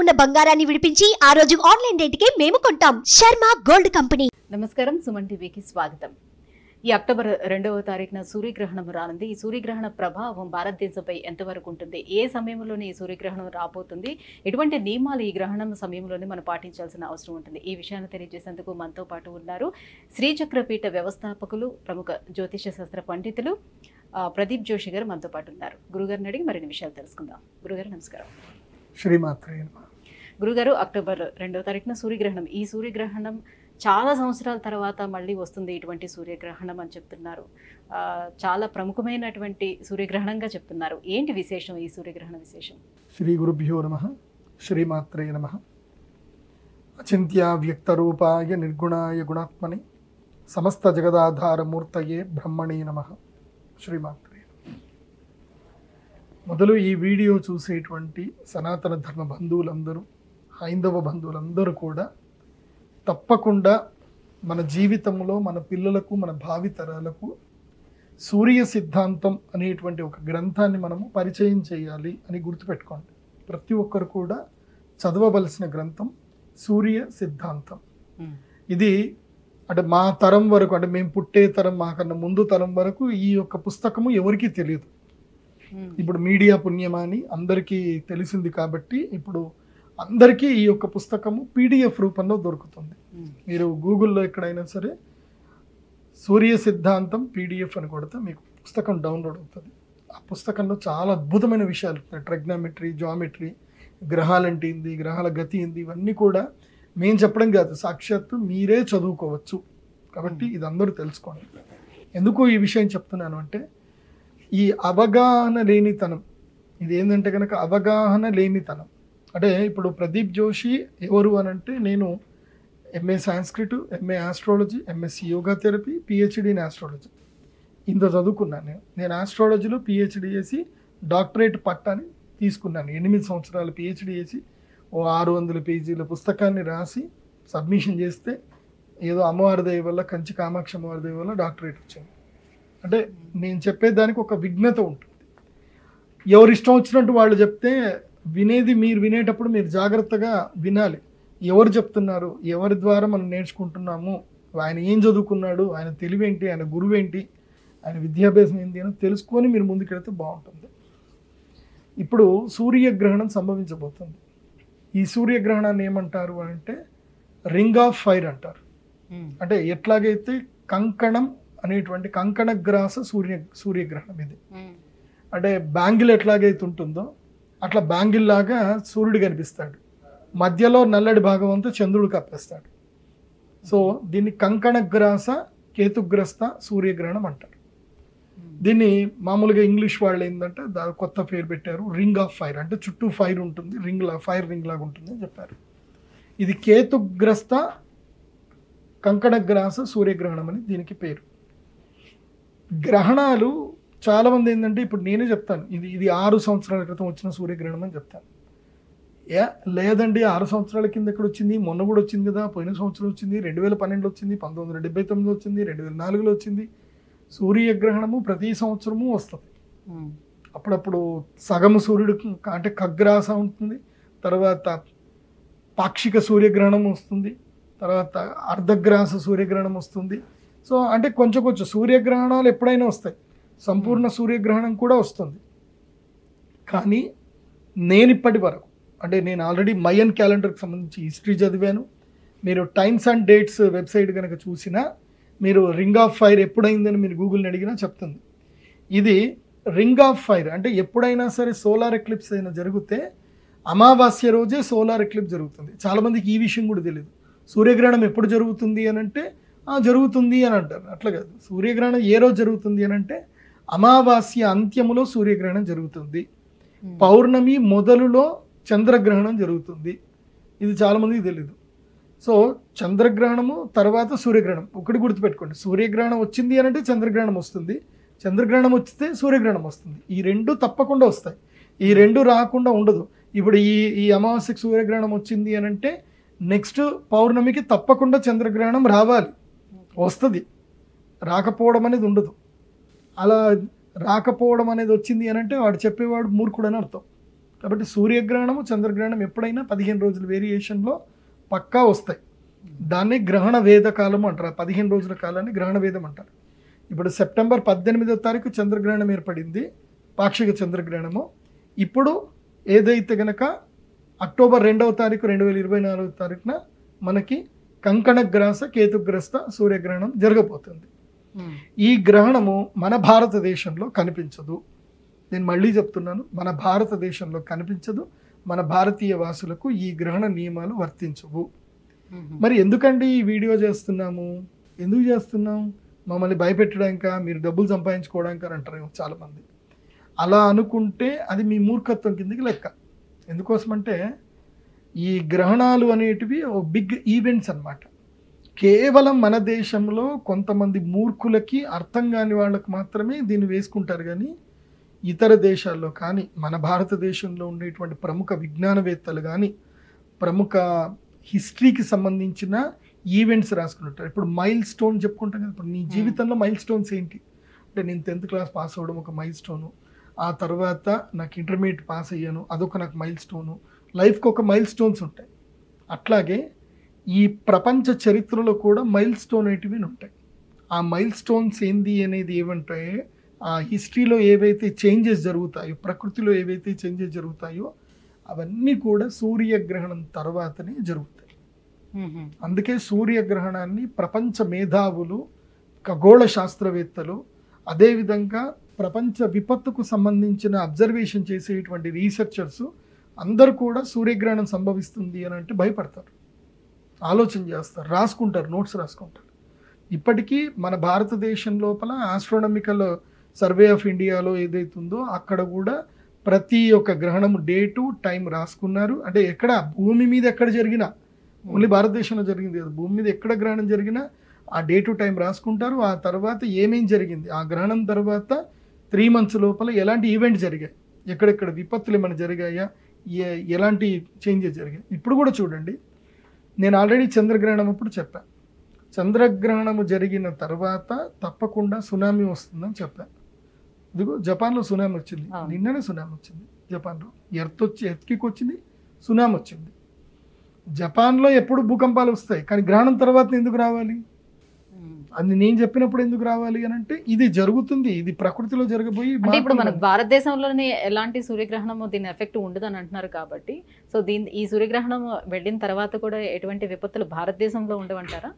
ఉన్న బంగారాన్ని విడిపించి ఆ రోజు ఆన్లైన్ రేటుకే మేము కొంటాం శర్మ గోల్డ్ కంపెనీ నమస్కారం సుమన్ టీవీకి స్వాగతం ఈ అక్టోబర్ రెండవ తారీఖున సూర్యగ్రహణం రానుంది ఈ సూర్యగ్రహణ ప్రభావం భారతదేశంపై ఎంతవరకు ఉంటుంది ఏ సమయంలోనే ఈ సూర్యగ్రహణం రాబోతుంది ఎటువంటి నియమాలు ఈ గ్రహణం సమయంలోనే మనం పాటించాల్సిన అవసరం ఉంటుంది ఈ విషయాన్ని తెలియజేసేందుకు మనతో పాటు ఉన్నారు శ్రీచక్రపీఠ వ్యవస్థాపకులు ప్రముఖ జ్యోతిష శాస్త్ర పండితులు ఆ, ప్రదీప్ జోషి గారు మనతో పాటు ఉన్నారు గురుగారిని అడిగి మరిన్ని విషయాలు తెలుసుకుందాం గురుగారు నమస్కారం శ్రీమాత్రే నమః. గురుగారు అక్టోబర్ రెండవ తారీఖున సూర్యగ్రహణం ఈ సూర్యగ్రహణం చాలా సంవత్సరాల తర్వాత మళ్ళీ వస్తుంది ఇటువంటి సూర్యగ్రహణం అని చెప్తున్నారు ఆ, చాలా ప్రముఖమైనటువంటి సూర్యగ్రహణంగా చెప్తున్నారు ఏంటి విశేషం ఈ సూర్యగ్రహణ విశేషం శ్రీ గురుభ్యో నమ శ్రీమాత్రే నమ అచింత్య వ్యక్తరూపాయ నిర్గుణాయ గుణాత్మని సమస్త జగదాధారమూర్తయే బ్రహ్మణే నమ శ్రీమాత్రే నమః. మొదలు ఈ వీడియో చూసేటువంటి సనాతన ధర్మ బంధువులందరూ హైందవ బంధువులందరూ కూడా తప్పకుండా మన జీవితంలో మన పిల్లలకు మన భావితరాలకు సూర్య సిద్ధాంతం అనేటువంటి ఒక గ్రంథాన్ని మనము పరిచయం చేయాలి అని గుర్తుపెట్టుకోండి ప్రతి ఒక్కరు కూడా చదవవలసిన గ్రంథం సూర్య సిద్ధాంతం ఇది అంటే మా తరం వరకు అంటే మేము పుట్టే తరం మాకన్నా ముందు తరం వరకు ఈ యొక్క పుస్తకము ఎవరికీ తెలియదు ఇప్పుడు మీడియా పుణ్యమా అని అందరికీ తెలిసింది కాబట్టి ఇప్పుడు అందరికీ ఈ యొక్క పుస్తకము పీడిఎఫ్ రూపంలో దొరుకుతుంది మీరు గూగుల్లో ఎక్కడైనా సరే సూర్య సిద్ధాంతం పీడిఎఫ్ అని కొడితే మీకు పుస్తకం డౌన్లోడ్ అవుతుంది ఆ పుస్తకంలో చాలా అద్భుతమైన విషయాలు ఉంటాయి ట్రెగ్నామెట్రీ జామెట్రీ గ్రహాలంటే ఏంది గ్రహాల గతి ఏంది ఇవన్నీ కూడా మేము చెప్పడం కాదు సాక్షాత్తు మీరే చదువుకోవచ్చు కాబట్టి ఇది అందరూ తెలుసుకోండి ఎందుకు ఈ విషయం చెప్తున్నాను అంటే ఈ అవగాహన లేనితనం ఇది ఏంటంటే కనుక అవగాహన లేనితనం అంటే ఇప్పుడు ప్రదీప్ జోషి ఎవరు అని అంటే నేను MA Sanskrit MA astrology MSc yoga therapy PhD in astrology ఇంత చదువుకున్నాను నేను నేను ఆస్ట్రాలజీలో పిహెచ్డి చేసి డాక్టరేట్ పట్టాని తీసుకున్నాను ఎనిమిది సంవత్సరాలు పిహెచ్డి చేసి ఓ ఆరు వందల పేజీల పుస్తకాన్ని రాసి సబ్మిషన్ చేస్తే ఏదో అమ్మవారి దయ వల్ల కంచి కామాక్షి అమ్మవారి దయ వల్ల డాక్టరేట్ వచ్చింది అంటే నేను చెప్పేదానికి ఒక విఘ్నత ఉంటుంది ఎవరు ఇష్టం వచ్చినట్టు వాళ్ళు చెప్తే వినేది మీరు వినేటప్పుడు మీరు జాగ్రత్తగా వినాలి ఎవరు చెప్తున్నారు ఎవరి ద్వారా మనం నేర్చుకుంటున్నాము ఆయన ఏం చదువుకున్నాడు ఆయన తెలివేంటి ఆయన గురువేంటి ఆయన విద్యాభ్యాసం ఏంటి అని తెలుసుకొని మీరు ముందుకెళ్తే బాగుంటుంది ఇప్పుడు సూర్యగ్రహణం సంభవించబోతుంది ఈ సూర్యగ్రహణాన్ని ఏమంటారు అని అంటే రింగ్ ఆఫ్ ఫైర్ అంటారు అంటే ఎట్లాగైతే కంకణం అనేటువంటి కంకణగ్రాస సూర్య సూర్యగ్రహణం ఇది అంటే బ్యాంగిల్ ఎట్లాగైతే ఉంటుందో అట్లా బ్యాంగిల్ లాగా సూర్యుడు కనిపిస్తాడు మధ్యలో నల్లటి భాగం అంతా చంద్రుడు కప్పేస్తాడు సో దీన్ని కంకణగ్రాస కేతుగ్రస్త సూర్యగ్రహణం అంటారు దీన్ని మామూలుగా ఇంగ్లీష్ వాళ్ళు ఏంటంటే దా కొత్త పేరు పెట్టారు రింగ్ ఆఫ్ ఫైర్ అంటే చుట్టూ ఫైర్ ఉంటుంది రింగ్ లా ఫైర్ రింగ్ లాగా ఉంటుంది అని చెప్పారు ఇది కేతుగ్రస్త కంకణగ్రాస సూర్యగ్రహణం అని దీనికి పేరు గ్రహణాలు చాలా మంది ఏంటంటే ఇప్పుడు నేనే చెప్తాను ఇది ఇది ఆరు సంవత్సరాల క్రితం వచ్చిన సూర్యగ్రహణం అని చెప్తాను ఏ లేదండి ఆరు సంవత్సరాల కింద ఎక్కడ వచ్చింది మొన్న కూడా వచ్చింది కదా పోయిన సంవత్సరం వచ్చింది రెండు వేల పన్నెండులో వచ్చింది పంతొమ్మిది వందల డెబ్బై తొమ్మిదిలో వచ్చింది రెండు వేల నాలుగులో వచ్చింది సూర్యగ్రహణము ప్రతి సంవత్సరము వస్తుంది అప్పుడప్పుడు సగము సూర్యుడు అంటే ఖగ్రాస ఉంటుంది తర్వాత పాక్షిక సూర్యగ్రహణం వస్తుంది తర్వాత అర్ధగ్రాస సూర్యగ్రహణం వస్తుంది సో అంటే కొంచెం కొంచెం సూర్యగ్రహణాలు ఎప్పుడైనా వస్తాయి సంపూర్ణ సూర్యగ్రహణం కూడా వస్తుంది కానీ నేను ఇప్పటి వరకు అంటే నేను ఆల్రెడీ మయన్ క్యాలెండర్కి సంబంధించి హిస్టరీ చదివాను మీరు టైమ్స్ అండ్ డేట్స్ వెబ్సైట్ కనుక చూసినా మీరు రింగ్ ఆఫ్ ఫైర్ ఎప్పుడైందని మీరు గూగుల్ని అడిగినా చెప్తుంది ఇది రింగ్ ఆఫ్ ఫైర్ అంటే ఎప్పుడైనా సరే సోలార్ ఎక్లిప్స్ అయినా జరిగితే అమావాస్య రోజే సోలార్ ఎక్లిప్స్ జరుగుతుంది చాలామందికి ఈ విషయం కూడా తెలియదు సూర్యగ్రహణం ఎప్పుడు జరుగుతుంది అని అంటే "ఆ, జరుగుతుంది అని అంటారు అట్లా కాదు సూర్యగ్రహణం ఏ రోజు జరుగుతుంది అని అంటే అమావాస్య అంత్యములో సూర్యగ్రహణం జరుగుతుంది పౌర్ణమి మొదలులో చంద్రగ్రహణం జరుగుతుంది ఇది చాలామందికి తెలియదు సో చంద్రగ్రహణము తర్వాత సూర్యగ్రహణం ఒకటి గుర్తుపెట్టుకోండి సూర్యగ్రహణం వచ్చింది అని అంటే చంద్రగ్రహణం వస్తుంది చంద్రగ్రహణం వస్తే సూర్యగ్రహణం వస్తుంది ఈ రెండు తప్పకుండా వస్తాయి ఈ రెండు రాకుండా ఉండదు ఇప్పుడు ఈ ఈ అమావాస్యకి సూర్యగ్రహణం వచ్చింది అని అంటే నెక్స్ట్ పౌర్ణమికి తప్పకుండా చంద్రగ్రహణం రావాలి వస్తుంది రాకపోవడం అనేది ఉండదు అలా రాకపోవడం అనేది వచ్చింది అని అంటే వాడు చెప్పేవాడు మూర్ఖుడు అని అర్థం కాబట్టి సూర్యగ్రహణము చంద్రగ్రహణం ఎప్పుడైనా పదిహేను రోజుల వేరియేషన్లో పక్కా వస్తాయి దాన్ని గ్రహణ వేద కాలం అంటారు ఆ పదిహేను రోజుల కాలాన్ని గ్రహణ వేదం అంటారు ఇప్పుడు సెప్టెంబర్ పద్దెనిమిదో తారీఖు చంద్రగ్రహణం ఏర్పడింది పాక్షిక చంద్రగ్రహణము ఇప్పుడు ఏదైతే గనక అక్టోబర్ రెండవ తారీఖు రెండు వేల ఇరవై నాలుగో తారీఖున మనకి కంకణగ్రాస కేతుగ్రస్త సూర్యగ్రహణం జరగబోతుంది ఈ గ్రహణము మన భారతదేశంలో కనిపించదు నేను మళ్ళీ చెప్తున్నాను మన భారతదేశంలో కనిపించదు మన భారతీయ వాసులకు ఈ గ్రహణ నియమాలు వర్తించవు మరి ఎందుకండి ఈ వీడియో చేస్తున్నాము ఎందుకు చేస్తున్నాం మమ్మల్ని భయపెట్టడానిక మీరు డబ్బులు సంపాదించుకోవడానికి అని అంటారు చాలామంది అలా అనుకుంటే అది మీ మూర్ఖత్వం కిందకి లెక్క ఎందుకోసమంటే ఈ గ్రహణాలు అనేటివి ఓ బిగ్ ఈవెంట్స్ అన్నమాట కేవలం మన దేశంలో కొంతమంది మూర్ఖులకి అర్థం కాని వాళ్ళకు మాత్రమే దీన్ని వేసుకుంటారు కానీ ఇతర దేశాల్లో కానీ మన భారతదేశంలో ఉండేటువంటి ప్రముఖ విజ్ఞానవేత్తలు కానీ ప్రముఖ హిస్టరీకి సంబంధించిన ఈవెంట్స్ రాసుకుంటారు ఇప్పుడు మైల్ స్టోన్ చెప్పుకుంటాం కదా ఇప్పుడు నీ జీవితంలో మైల్ స్టోన్స్ ఏంటి అంటే నేను టెన్త్ క్లాస్ పాస్ అవ్వడం ఒక మైల్ స్టోను ఆ తర్వాత నాకు ఇంటర్మీడియట్ పాస్ అయ్యాను అదొక నాకు మైల్ స్టోను లైఫ్కి ఒక మైల్ స్టోన్స్ ఉంటాయి అట్లాగే ఈ ప్రపంచ చరిత్రలో కూడా మైల్ స్టోన్ అనేటివి ఉంటాయి ఆ మైల్ స్టోన్స్ ఏంది అనేది ఏమంటే ఆ హిస్టరీలో ఏవైతే చేంజెస్ జరుగుతాయో ప్రకృతిలో ఏవైతే చేంజెస్ జరుగుతాయో అవన్నీ కూడా సూర్యగ్రహణం తర్వాతనే జరుగుతాయి అందుకే సూర్యగ్రహణాన్ని ప్రపంచ మేధావులు ఖగోళ శాస్త్రవేత్తలు అదేవిధంగా ప్రపంచ విపత్తుకు సంబంధించిన అబ్జర్వేషన్ చేసేటువంటి రీసెర్చర్స్ అందరూ కూడా సూర్యగ్రహణం సంభవిస్తుంది అని అంటే భయపడతారు ఆలోచన చేస్తారు రాసుకుంటారు నోట్స్ రాసుకుంటారు ఇప్పటికీ మన భారతదేశం లోపల ఆస్ట్రోనమికల్ సర్వే ఆఫ్ ఇండియాలో ఏదైతుందో అక్కడ కూడా ప్రతి ఒక్క గ్రహణం డేటు టైం రాసుకున్నారు అంటే ఎక్కడ భూమి మీద ఎక్కడ జరిగినా ఓన్లీ భారతదేశంలో జరిగింది కదా భూమి మీద ఎక్కడ గ్రహణం జరిగినా ఆ డే టు టైం రాసుకుంటారు ఆ తర్వాత ఏమేం జరిగింది ఆ గ్రహణం తర్వాత త్రీ మంత్స్ లోపల ఎలాంటి ఈవెంట్ జరిగాయి ఎక్కడెక్కడ విపత్తులు ఏమైనా జరిగాయా ఏ- ఎలాంటి చేంజెస్ జరిగాయి ఇప్పుడు కూడా చూడండి నేను ఆల్రెడీ చంద్రగ్రహణం అప్పుడు చెప్పాను చంద్రగ్రహణము జరిగిన తర్వాత తప్పకుండా సునామీ వస్తుందని చెప్పాను ఇదిగో జపాన్లో సునామీ వచ్చింది అవును. నిన్ననే సునామీ వచ్చింది జపాన్లో ఎర్త్ వచ్చి ఎర్త్కి వచ్చింది సునామీ వచ్చింది జపాన్లో ఎప్పుడు భూకంపాలు వస్తాయి కానీ గ్రహణం తర్వాత ఎందుకు రావాలి అది నేను చెప్పినప్పుడు ఎందుకు రావాలి అని అంటే ఇది జరుగుతుంది ఇది ప్రకృతిలో జరగబోయి అంటే ఇప్పుడు మన మార్పులు. భారతదేశంలోనే ఎలాంటి సూర్యగ్రహణము దీని ఎఫెక్ట్ ఉండదని అంటున్నారు కాబట్టి సో దీని ఈ సూర్యగ్రహణం వెళ్ళిన తర్వాత కూడా ఎటువంటి విపత్తులు భారతదేశంలో ఉండవంటారా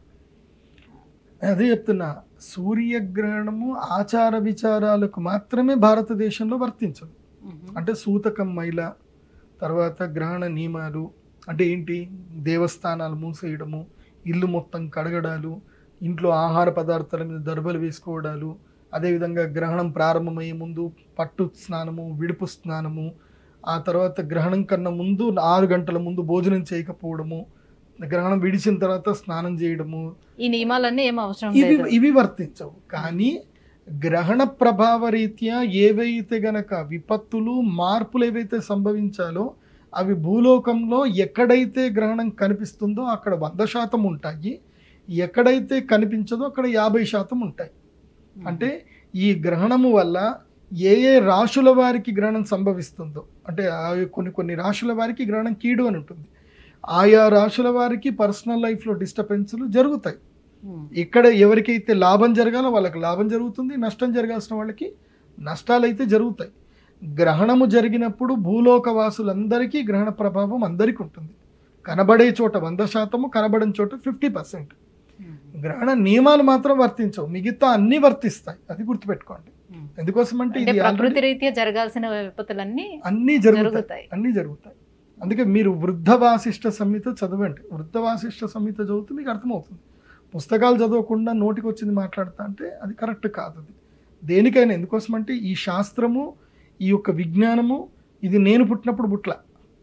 అదే చెప్తున్నా సూర్యగ్రహణము ఆచార విచారాలకు మాత్రమే భారతదేశంలో వర్తించదు అంటే సూతకం మైల తర్వాత గ్రహణ నియమాలు అంటే ఏంటి దేవస్థానాలు మూసేయడము ఇల్లు మొత్తం కడగడాలు ఇంట్లో ఆహార పదార్థాల మీద దర్బలు వేసుకోవడాలు అదేవిధంగా గ్రహణం ప్రారంభమయ్యే ముందు పట్టు స్నానము విడుపు స్నానము ఆ తర్వాత గ్రహణం కన్నా ముందు ఆరు గంటల ముందు భోజనం చేయకపోవడము గ్రహణం విడిచిన తర్వాత స్నానం చేయడము ఈ నియమాలన్నీ ఏం అవసరం ఇవి లేదు ఇవి వర్తించవు కానీ గ్రహణ ప్రభావ రీత్యా ఏవైతే గనక విపత్తులు మార్పులు ఏవైతే సంభవించాలో అవి భూలోకంలో ఎక్కడైతే గ్రహణం కనిపిస్తుందో అక్కడ వంద శాతం ఉంటాయి ఎక్కడైతే కనిపించదో అక్కడ యాభై శాతం ఉంటాయి అంటే ఈ గ్రహణము వల్ల ఏ ఏ రాశుల వారికి గ్రహణం సంభవిస్తుందో అంటే ఆ కొన్ని కొన్ని రాశుల వారికి గ్రహణం కీడు అని ఉంటుంది ఆయా రాశుల వారికి పర్సనల్ లైఫ్లో డిస్టర్బెన్స్లు జరుగుతాయి ఉమ్. ఇక్కడ ఎవరికైతే లాభం జరగాలో వాళ్ళకి లాభం జరుగుతుంది నష్టం జరగాల్సిన వాళ్ళకి నష్టాలు అయితే జరుగుతాయి గ్రహణము జరిగినప్పుడు భూలోక వాసులందరికీ గ్రహణ ప్రభావం అందరికీ ఉంటుంది కనబడే చోట వంద శాతము కనబడని చోట ఫిఫ్టీ పర్సెంట్ ఉమ్. గ్రహణ నియమాలు మాత్రం వర్తించవు మిగతా అన్ని వర్తిస్తాయి అది గుర్తుపెట్టుకోండి ఉమ్. ఎందుకోసం అంటే అంటే ఇది ప్రకృతి already రీత్యా జరగాల్సిన విపత్తులన్నీ అన్నీ జరుగుతాయి జరుగుతాయి అన్నీ జరుగుతాయి అందుకే మీరు వృద్ధ వాసిష్ట సంహిత చదవండి వృద్ధ వాసిష్ట సంహిత చదివితే మీకు అర్థమవుతుంది పుస్తకాలు చదవకుండా నోటికి వచ్చింది మాట్లాడతా అంటే అది కరెక్ట్ కాదు అది దేనికైనా ఎందుకోసం అంటే ఈ శాస్త్రము ఈ యొక్క విజ్ఞానము ఇది నేను పుట్టినప్పుడు పుట్ల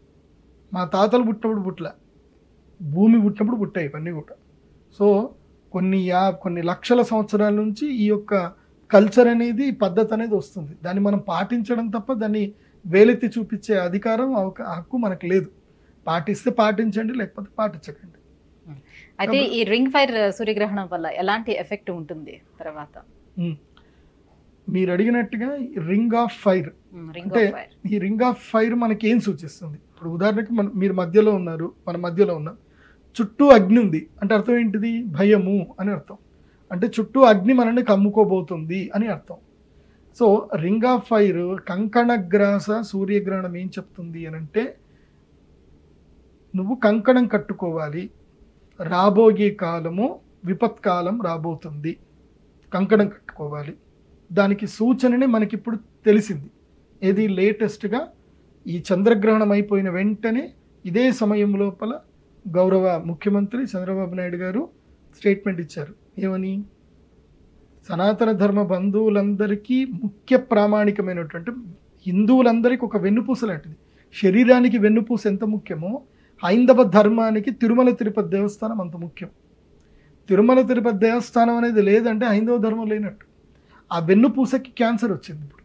మా తాతలు పుట్టినప్పుడు పుట్ల భూమి పుట్టినప్పుడు పుట్టాయి ఇవన్నీ కూడా సో కొన్ని యా కొన్ని లక్షల సంవత్సరాల నుంచి ఈ యొక్క కల్చర్ అనేది పద్ధతి అనేది వస్తుంది దాన్ని మనం పాటించడం తప్ప దాన్ని వేలెత్తి చూపించే అధికారం అవక- హక్కు మనకు లేదు పాటిస్తే పాటించండి లేకపోతే పాటించకండి అయితే ఈ రింగ్ ఫైర్ సూర్యగ్రహణం వల్ల ఎలాంటి ఎఫెక్ట్ ఉంటుంది తర్వాత ఉమ్. మీరు అడిగినట్టుగా రింగ్ ఆఫ్ ఫైర్ రింగ్ అంటే ఆఫ్ ఫైర్ ఈ రింగ్ ఆఫ్ ఫైర్ మనకి ఏం సూచిస్తుంది ఇప్పుడు ఉదాహరణకి మన మీరు మధ్యలో ఉన్నారు మన మధ్యలో ఉన్నాం చుట్టూ అగ్ని ఉంది అంటే అర్థం ఏంటిది భయము అని అర్థం అంటే చుట్టూ అగ్ని మనల్ని కమ్ముకోబోతుంది అని అర్థం సో రింగ్ ఆఫ్ ఫైర్ కంకణగ్రాస సూర్యగ్రహణం ఏం చెప్తుంది అని అంటే నువ్వు కంకణం కట్టుకోవాలి రాబోయే కాలము విపత్కాలం రాబోతుంది కంకణం కట్టుకోవాలి దానికి సూచనని మనకిప్పుడు తెలిసింది ఏది లేటెస్ట్గా ఈ చంద్రగ్రహణం అయిపోయిన వెంటనే ఇదే సమయం లోపల గౌరవ ముఖ్యమంత్రి చంద్రబాబు నాయుడు గారు స్టేట్మెంట్ ఇచ్చారు ఏమని సనాతన ధర్మ బంధువులందరికీ ముఖ్య ప్రామాణికమైనటువంటి హిందువులందరికీ ఒక వెన్నుపూస లాంటిది శరీరానికి వెన్నుపూస ఎంత ముఖ్యమో హైందవ ధర్మానికి తిరుమల తిరుపతి దేవస్థానం అంత ముఖ్యం తిరుమల తిరుపతి దేవస్థానం అనేది లేదంటే హైందవ ధర్మం లేనట్టు ఆ వెన్నుపూసకి క్యాన్సర్ వచ్చింది ఇప్పుడు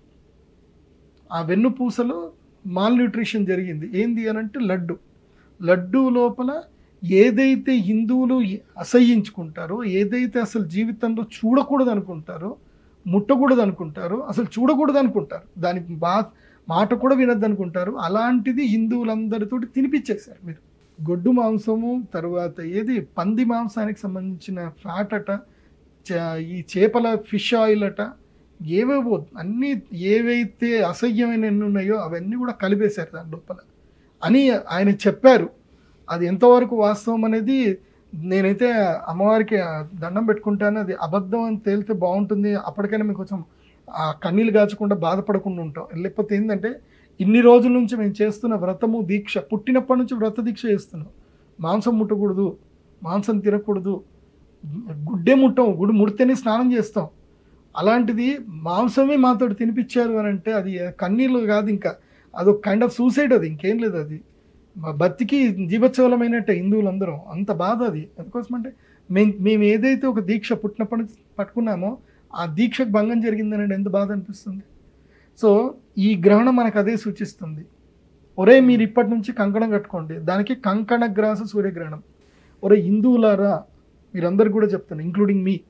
ఆ వెన్నుపూసలో మాల్ న్యూట్రిషన్ జరిగింది ఏంది అని అంటే లడ్డు లడ్డు లోపల ఏదైతే హిందువులు అసహ్యించుకుంటారో ఏదైతే అసలు జీవితంలో చూడకూడదు అనుకుంటారో ముట్టకూడదు అనుకుంటారో అసలు చూడకూడదు అనుకుంటారు దానికి బా మాట కూడా వినద్దు అనుకుంటారు అలాంటిది హిందువులందరితోటి తినిపించేశారు మీరు గొడ్డు మాంసము తర్వాత ఏది పంది మాంసానికి సంబంధించిన ఫ్యాట్ అట చ- ఈ చేపల ఫిష్ ఆయిల్ అట ఏవేవో అన్నీ ఏవైతే అసహ్యమైన ఎన్ని ఉన్నాయో అవన్నీ కూడా కలిపేశారు దాని లోపల అని ఆయన చెప్పారు అది ఎంతవరకు వాస్తవం అనేది నేనైతే అమ్మవారికి ఆ దండం పెట్టుకుంటాను అది అబద్ధం అని తేలితే బాగుంటుంది అప్పటికైనా మీకు కొంచెం ఆ కన్నీళ్ళు కాచకుండా బాధపడకుండా ఉంటాం లేకపోతే ఏంటంటే ఇన్ని రోజుల నుంచి మేము చేస్తున్న వ్రతము దీక్ష పుట్టినప్పటి నుంచి వ్రత దీక్ష చేస్తున్నాం మాంసం ముట్టకూడదు మాంసం తినకూడదు గుడ్డే ముట్టం గుడి ముడితేనే స్నానం చేస్తాం అలాంటిది మాంసమే మాతో తినిపించారు అని అంటే అది కన్నీళ్ళు కాదు ఇంకా అదొక కైండ్ ఆఫ్ సూసైడ్ అది ఇంకేం లేదు అది మా బతికి జీవోత్సవలమైనట్టే హిందువులందరం అంత బాధ అది ఎందుకోసం అంటే మేము మేము ఏదైతే ఒక దీక్ష పుట్టినప్పటి నుంచి పట్టుకున్నామో ఆ దీక్షకు భంగం జరిగిందని ఎంత బాధ అనిపిస్తుంది సో ఈ గ్రహణం మనకు అదే సూచిస్తుంది ఒరే మీరు ఇప్పటి నుంచి కంకణం కట్టుకోండి దానికి కంకణ గ్రాస సూర్యగ్రహణం ఒరే హిందువులారా మీరందరు కూడా చెప్తాను ఇంక్లూడింగ్ మీ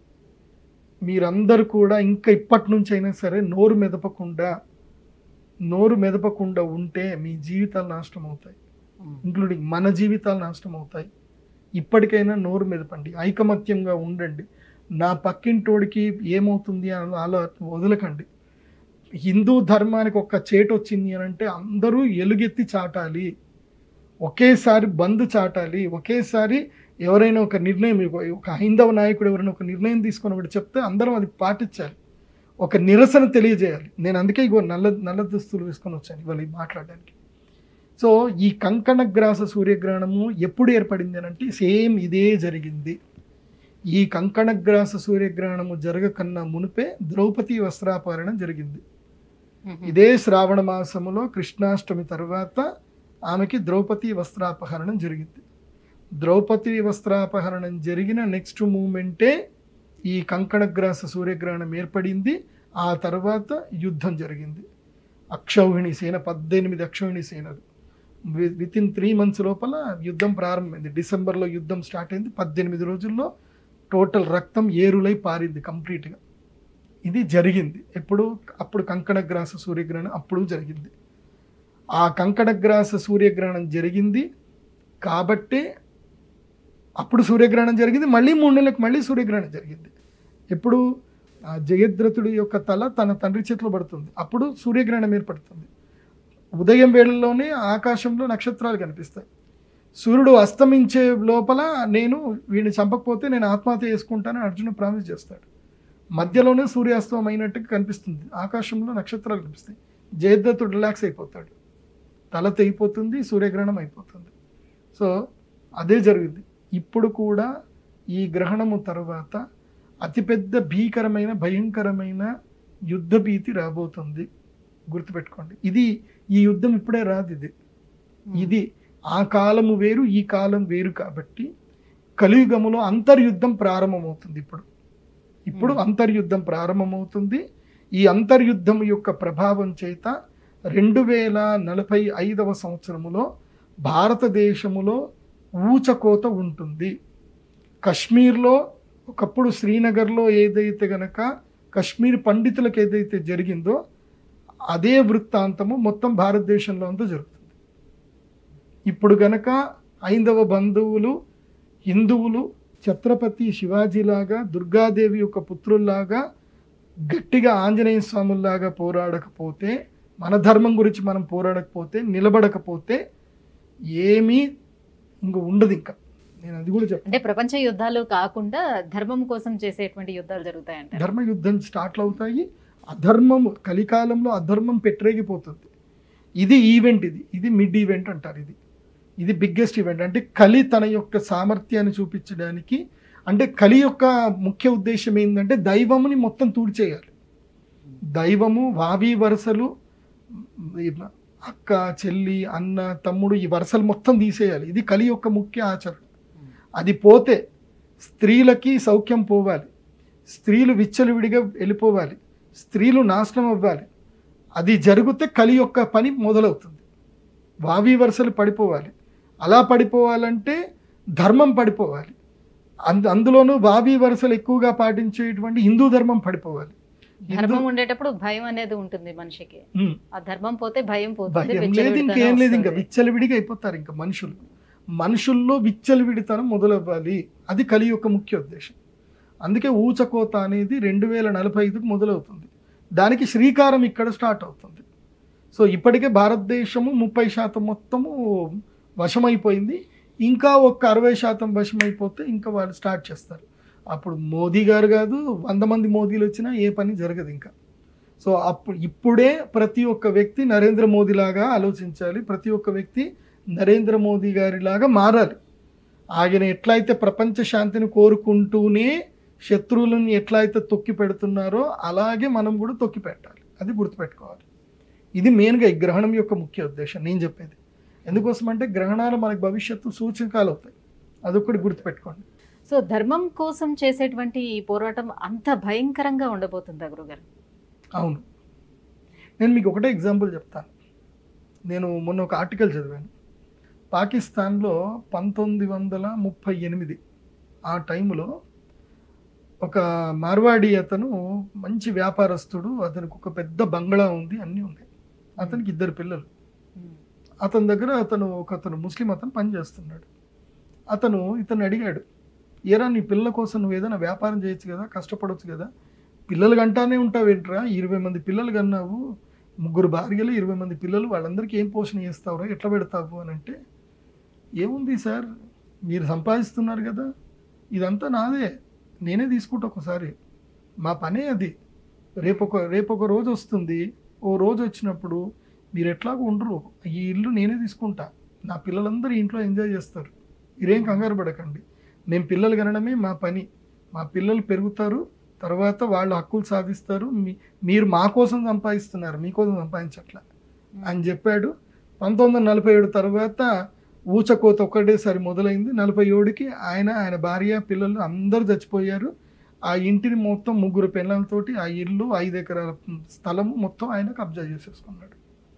మీరందరూ కూడా ఇంకా ఇప్పటి నుంచి అయినా సరే నోరు మెదపకుండా నోరు మెదపకుండా ఉంటే మీ జీవితాలు నాశనం అవుతాయి ఇంక్లూడింగ్ మన జీవితాలు నాశనం అవుతాయి ఇప్పటికైనా నోరు మెదపండి ఐకమత్యంగా ఉండండి నా పక్కింటోడికి ఏమవుతుంది అని అలా వదలకండి హిందూ ధర్మానికి ఒక్క చేటు వచ్చింది అని అంటే అందరూ ఎలుగెత్తి చాటాలి ఒకేసారి బంద్ చాటాలి ఒకేసారి ఎవరైనా ఒక నిర్ణయం ఒక- ఒక హైందవ నాయకుడు ఎవరైనా ఒక నిర్ణయం తీసుకొని ఒకటి చెప్తే అందరం అది పాటించాలి ఒక నిరసన తెలియజేయాలి నేను అందుకే ఇగో నల్ల నల్ల దుస్తులు వేసుకొని వచ్చాను ఇవాళ ఇది మాట్లాడడానికి సో ఈ కంకణగ్రాస సూర్యగ్రహణము ఎప్పుడు ఏర్పడింది అని అంటే సేమ్ ఇదే జరిగింది ఈ కంకణగ్రాస సూర్యగ్రహణము జరగకన్నా మునిపే ద్రౌపది వస్త్రాపహరణం జరిగింది ఇదే శ్రావణ మాసములో కృష్ణాష్టమి తర్వాత ఆమెకి ద్రౌపది వస్త్రాపహరణం జరిగింది ద్రౌపది వస్త్రాపహరణం జరిగిన నెక్స్ట్ మూమెంటే ఈ కంకణగ్రాస సూర్యగ్రహణం ఏర్పడింది ఆ తర్వాత యుద్ధం జరిగింది అక్షౌహిణి సేన పద్దెనిమిది అక్షౌహిణి సేనలు విత్ ఇన్ త్రీ మంత్స్ లోపల యుద్ధం ప్రారంభమైంది డిసెంబర్లో యుద్ధం స్టార్ట్ అయింది పద్దెనిమిది రోజుల్లో టోటల్ రక్తం ఏరులై పారింది కంప్లీట్గా ఇది జరిగింది ఎప్పుడు అప్పుడు కంకణగ్రాస సూర్యగ్రహణం అప్పుడు జరిగింది ఆ కంకణగ్రాస సూర్యగ్రహణం జరిగింది కాబట్టే అప్పుడు సూర్యగ్రహణం జరిగింది మళ్ళీ మూడు నెలలకు మళ్ళీ సూర్యగ్రహణం జరిగింది ఎప్పుడు ఆ జయద్రథుడి యొక్క తల తన తండ్రి చేతిలో పడుతుంది అప్పుడు సూర్యగ్రహణం ఏర్పడుతుంది ఉదయం వేళల్లోనే ఆకాశంలో నక్షత్రాలు కనిపిస్తాయి సూర్యుడు అస్తమించే లోపల నేను వీడిని చంపకపోతే నేను ఆత్మహత్య చేసుకుంటానని అర్జునుడు ప్రామిస్ చేస్తాడు మధ్యలోనే సూర్యాస్తమం అయినట్టుగా కనిపిస్తుంది ఆకాశంలో నక్షత్రాలు కనిపిస్తాయి జయద్రథుడు రిలాక్స్ అయిపోతాడు తల తెగిపోతుంది సూర్యగ్రహణం అయిపోతుంది సో అదే జరిగింది ఇప్పుడు కూడా ఈ గ్రహణము తర్వాత అతిపెద్ద భీకరమైన భయంకరమైన యుద్ధ భీతి రాబోతుంది గుర్తుపెట్టుకోండి ఇది ఈ యుద్ధం ఇప్పుడే రాదు ఇది ఇది ఆ కాలము వేరు ఈ కాలం వేరు కాబట్టి కలియుగములో అంతర్యుద్ధం ప్రారంభమవుతుంది ఇప్పుడు ఇప్పుడు Hmm. అంతర్యుద్ధం ప్రారంభమవుతుంది ఈ అంతర్యుద్ధం యొక్క ప్రభావం చేత రెండు వేల నలభై ఐదవ సంవత్సరములో భారతదేశములో ఊచకోత ఉంటుంది కశ్మీర్లో ఒకప్పుడు శ్రీనగర్లో ఏదైతే గనక కశ్మీర్ పండితులకు ఏదైతే జరిగిందో అదే వృత్తాంతము మొత్తం భారతదేశంలో అంతా జరుగుతుంది ఇప్పుడు గనక ఐందవ బంధువులు హిందువులు ఛత్రపతి శివాజీలాగా దుర్గాదేవి యొక్క పుత్రుల్లాగా గట్టిగా ఆంజనేయ స్వాముల్లాగా పోరాడకపోతే మన ధర్మం గురించి మనం పోరాడకపోతే నిలబడకపోతే ఏమీ ఇంక ఉండదు ఇంకా నేను అది కూడా చెప్తాను అంటే ప్రపంచ యుద్ధాలు కాకుండా ధర్మం కోసం చేసేటువంటి యుద్ధాలు జరుగుతాయంటారు ధర్మ యుద్ధం స్టార్ట్లు అవుతాయి అధర్మం కలికాలంలో అధర్మం పెట్టరేగిపోతుంది ఇది ఈవెంట్ ఇది ఇది మిడ్ ఈవెంట్ అంటారు ఇది ఇది బిగ్గెస్ట్ ఈవెంట్ అంటే కలి తన యొక్క సామర్థ్యాన్ని చూపించడానికి అంటే కలి యొక్క ముఖ్య ఉద్దేశం ఏంటంటే దైవముని మొత్తం తూడిచేయాలి దైవము వావి వరుసలు ఈ అక్క చెల్లి అన్న తమ్ముడు ఈ వరుసలు మొత్తం తీసేయాలి ఇది కలి యొక్క ముఖ్య ఆచరణ అది పోతే స్త్రీలకి సౌఖ్యం పోవాలి స్త్రీలు విచ్చలవిడిగా వెళ్ళిపోవాలి స్త్రీలు నాశనం అవ్వాలి అది జరిగితే కలి యొక్క పని మొదలవుతుంది వావి వరుసలు పడిపోవాలి అలా పడిపోవాలంటే ధర్మం పడిపోవాలి అందు అందులోనూ వావి వరుసలు ఎక్కువగా పాటించేటువంటి హిందూ ధర్మం పడిపోవాలి హిందూ- ధర్మం ఉండేటప్పుడు భయం అనేది ఉంటుంది మనిషికి ఉమ్. ఆ ధర్మం పోతే భయం పోతుంది భయం లేదు విచ్చలవిడితనం ఇంకేం లేదు ఇంకా వస్తుంది. విచ్చలవిడిగా అయిపోతారు ఇంకా మనుషులు మనుషుల్లో విచ్చలవిడితనం మొదలవ్వాలి అది కలి యొక్క ముఖ్య ఉద్దేశం అందుకే ఊచకోత అనేది రెండు వేల నలభై ఐదుకు మొదలవుతుంది దానికి శ్రీకారం ఇక్కడ స్టార్ట్ అవుతుంది సో ఇప్పటికే భారతదేశము ముప్పై శాతం మొత్తము వశమైపోయింది ఇంకా ఒక్క అరవై శాతం వశమైపోతే ఇంకా వాళ్ళు స్టార్ట్ చేస్తారు అప్పుడు మోదీ గారు కాదు వంద మంది మోదీలు వచ్చినా ఏ పని జరగదు ఇంకా సో అప్పుడు ఇప్పుడే ప్రతి ఒక్క వ్యక్తి నరేంద్ర మోదీ లాగా ఆలోచించాలి ప్రతి ఒక్క వ్యక్తి నరేంద్ర మోదీ గారిలాగా మారాలి ఆయన ఎట్లయితే ప్రపంచ శాంతిని కోరుకుంటూనే శత్రువులను ఎట్లయితే తొక్కి పెడుతున్నారో అలాగే మనం కూడా తొక్కి పెట్టాలి అది గుర్తుపెట్టుకోవాలి ఇది మెయిన్గా ఈ గ్రహణం యొక్క ముఖ్య ఉద్దేశం నేను చెప్పేది ఎందుకోసం అంటే గ్రహణాలు మనకి భవిష్యత్తు సూచకాలు అవుతాయి అదొకటి గుర్తుపెట్టుకోండి సో ధర్మం కోసం చేసేటువంటి ఈ పోరాటం అంత భయంకరంగా ఉండబోతుందా గురుగారు అవును నేను మీకు ఒకటే ఎగ్జాంపుల్ చెప్తాను నేను మొన్న ఒక ఆర్టికల్ చదివాను పాకిస్తాన్లో పంతొమ్మిది వందల ముప్పై ఎనిమిది ఆ టైంలో ఒక మార్వాడి అతను మంచి వ్యాపారస్తుడు అతనికి ఒక పెద్ద బంగ్లా ఉంది అన్నీ ఉన్నాయి అతనికి ఇద్దరు పిల్లలు అతని దగ్గర అతను ఒక అతను ముస్లిం అతను పనిచేస్తున్నాడు అతను ఇతను అడిగాడు ఏరా నీ పిల్లల కోసం నువ్వు ఏదైనా వ్యాపారం చేయొచ్చు కదా కష్టపడవచ్చు కదా పిల్లలు కంటానే ఉంటావు ఏంట్రా ఇరవై మంది పిల్లలు కన్నావు ముగ్గురు భార్యలు ఇరవై మంది పిల్లలు వాళ్ళందరికీ ఏం పోషణ చేస్తావురా ఎట్లా పెడతావు అని అంటే ఏముంది సార్ మీరు సంపాదిస్తున్నారు కదా ఇదంతా నాదే నేనే తీసుకుంటా ఒకసారి మా పనే అది రేపొక రేపొక రోజు వస్తుంది ఓ రోజు వచ్చినప్పుడు మీరు ఎట్లాగో ఉండరు ఈ ఇల్లు నేనే తీసుకుంటా నా పిల్లలందరూ ఇంట్లో ఎంజాయ్ చేస్తారు మీరేం కంగారు పడకండి మేము పిల్లలు కనడమే మా పని మా పిల్లలు పెరుగుతారు తర్వాత వాళ్ళు హక్కులు సాధిస్తారు మీ- మీరు మా కోసం సంపాదిస్తున్నారు మీకోసం సంపాదించట్లా అని చెప్పాడు పంతొమ్మిది వందల నలభై ఏడు తర్వాత ఊచకోత ఒక్కటేసారి మొదలైంది నలభై ఏడుకి ఆయన ఆయన భార్య పిల్లలు అందరూ చచ్చిపోయారు ఆ ఇంటిని మొత్తం ముగ్గురు పిల్లలతోటి ఆ ఇల్లు ఐదు ఎకరాల స్థలము మొత్తం ఆయన కబ్జా చేసేసుకున్నాడు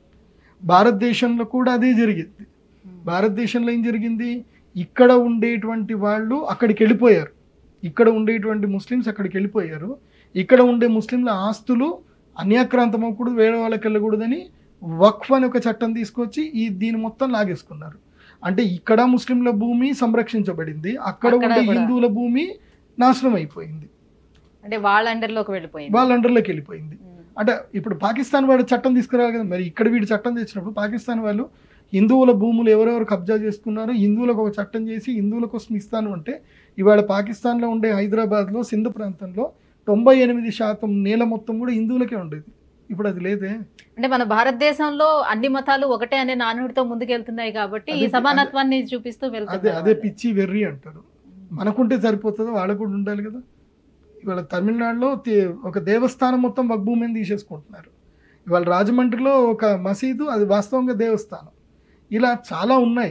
భారతదేశంలో కూడా అదే జరిగింది భారతదేశంలో ఏం జరిగింది ఇక్కడ ఉండేటువంటి వాళ్ళు అక్కడికి వెళ్ళిపోయారు ఇక్కడ ఉండేటువంటి ముస్లిమ్స్ అక్కడికి వెళ్ళిపోయారు ఇక్కడ ఉండే ముస్లింల ఆస్తులు అన్యాక్రాంతం అవ్వకూడదు వేరే వాళ్ళకి వెళ్ళకూడదని వక్ఫ్ అని ఒక చట్టం తీసుకొచ్చి ఈ దీని మొత్తం లాగేసుకున్నారు అంటే ఇక్కడ ముస్లింల భూమి సంరక్షించబడింది అక్కడ అక్కడ ఉండే కూడా. హిందువుల భూమి నాశనం అయిపోయింది అంటే వాళ్ళ అండర్లోకి వెళ్ళిపోయింది వాళ్ళ అండర్లోకి వెళ్ళిపోయింది ఉమ్. అంటే ఇప్పుడు పాకిస్తాన్ వాడు చట్టం తీసుకురావాలి కదా మరి ఇక్కడ వీడు చట్టం తెచ్చినప్పుడు పాకిస్తాన్ వాళ్ళు హిందువుల భూములు ఎవరెవరు కబ్జా చేసుకున్నారో హిందువులకు ఒక చట్టం చేసి హిందువుల కోసం ఇస్తాను అంటే ఇవాళ పాకిస్తాన్లో ఉండే హైదరాబాద్లో సింధు ప్రాంతంలో తొంభై ఎనిమిది శాతం నేల మొత్తం కూడా హిందువులకే ఉండేది ఇప్పుడు అది లేదే అంటే మన భారతదేశంలో అన్ని మతాలు ఒకటే అనే నానుడితో ముందుకెళ్తున్నాయి కాబట్టి ఈ అదే- సమానత్వాన్ని చూపిస్తూ అదే వెళ్తుంది అదే పిచ్చి వెర్రి అంటారు మనకుంటే సరిపోతుందో వాళ్ళకు కూడా ఉండాలి కదా ఇవాళ తమిళనాడులో తే- ఒక దేవస్థానం మొత్తం వగ్భూమిని తీసేసుకుంటున్నారు ఇవాళ రాజమండ్రిలో ఒక మసీదు అది వాస్తవంగా దేవస్థానం ఇలా చాలా ఉన్నాయి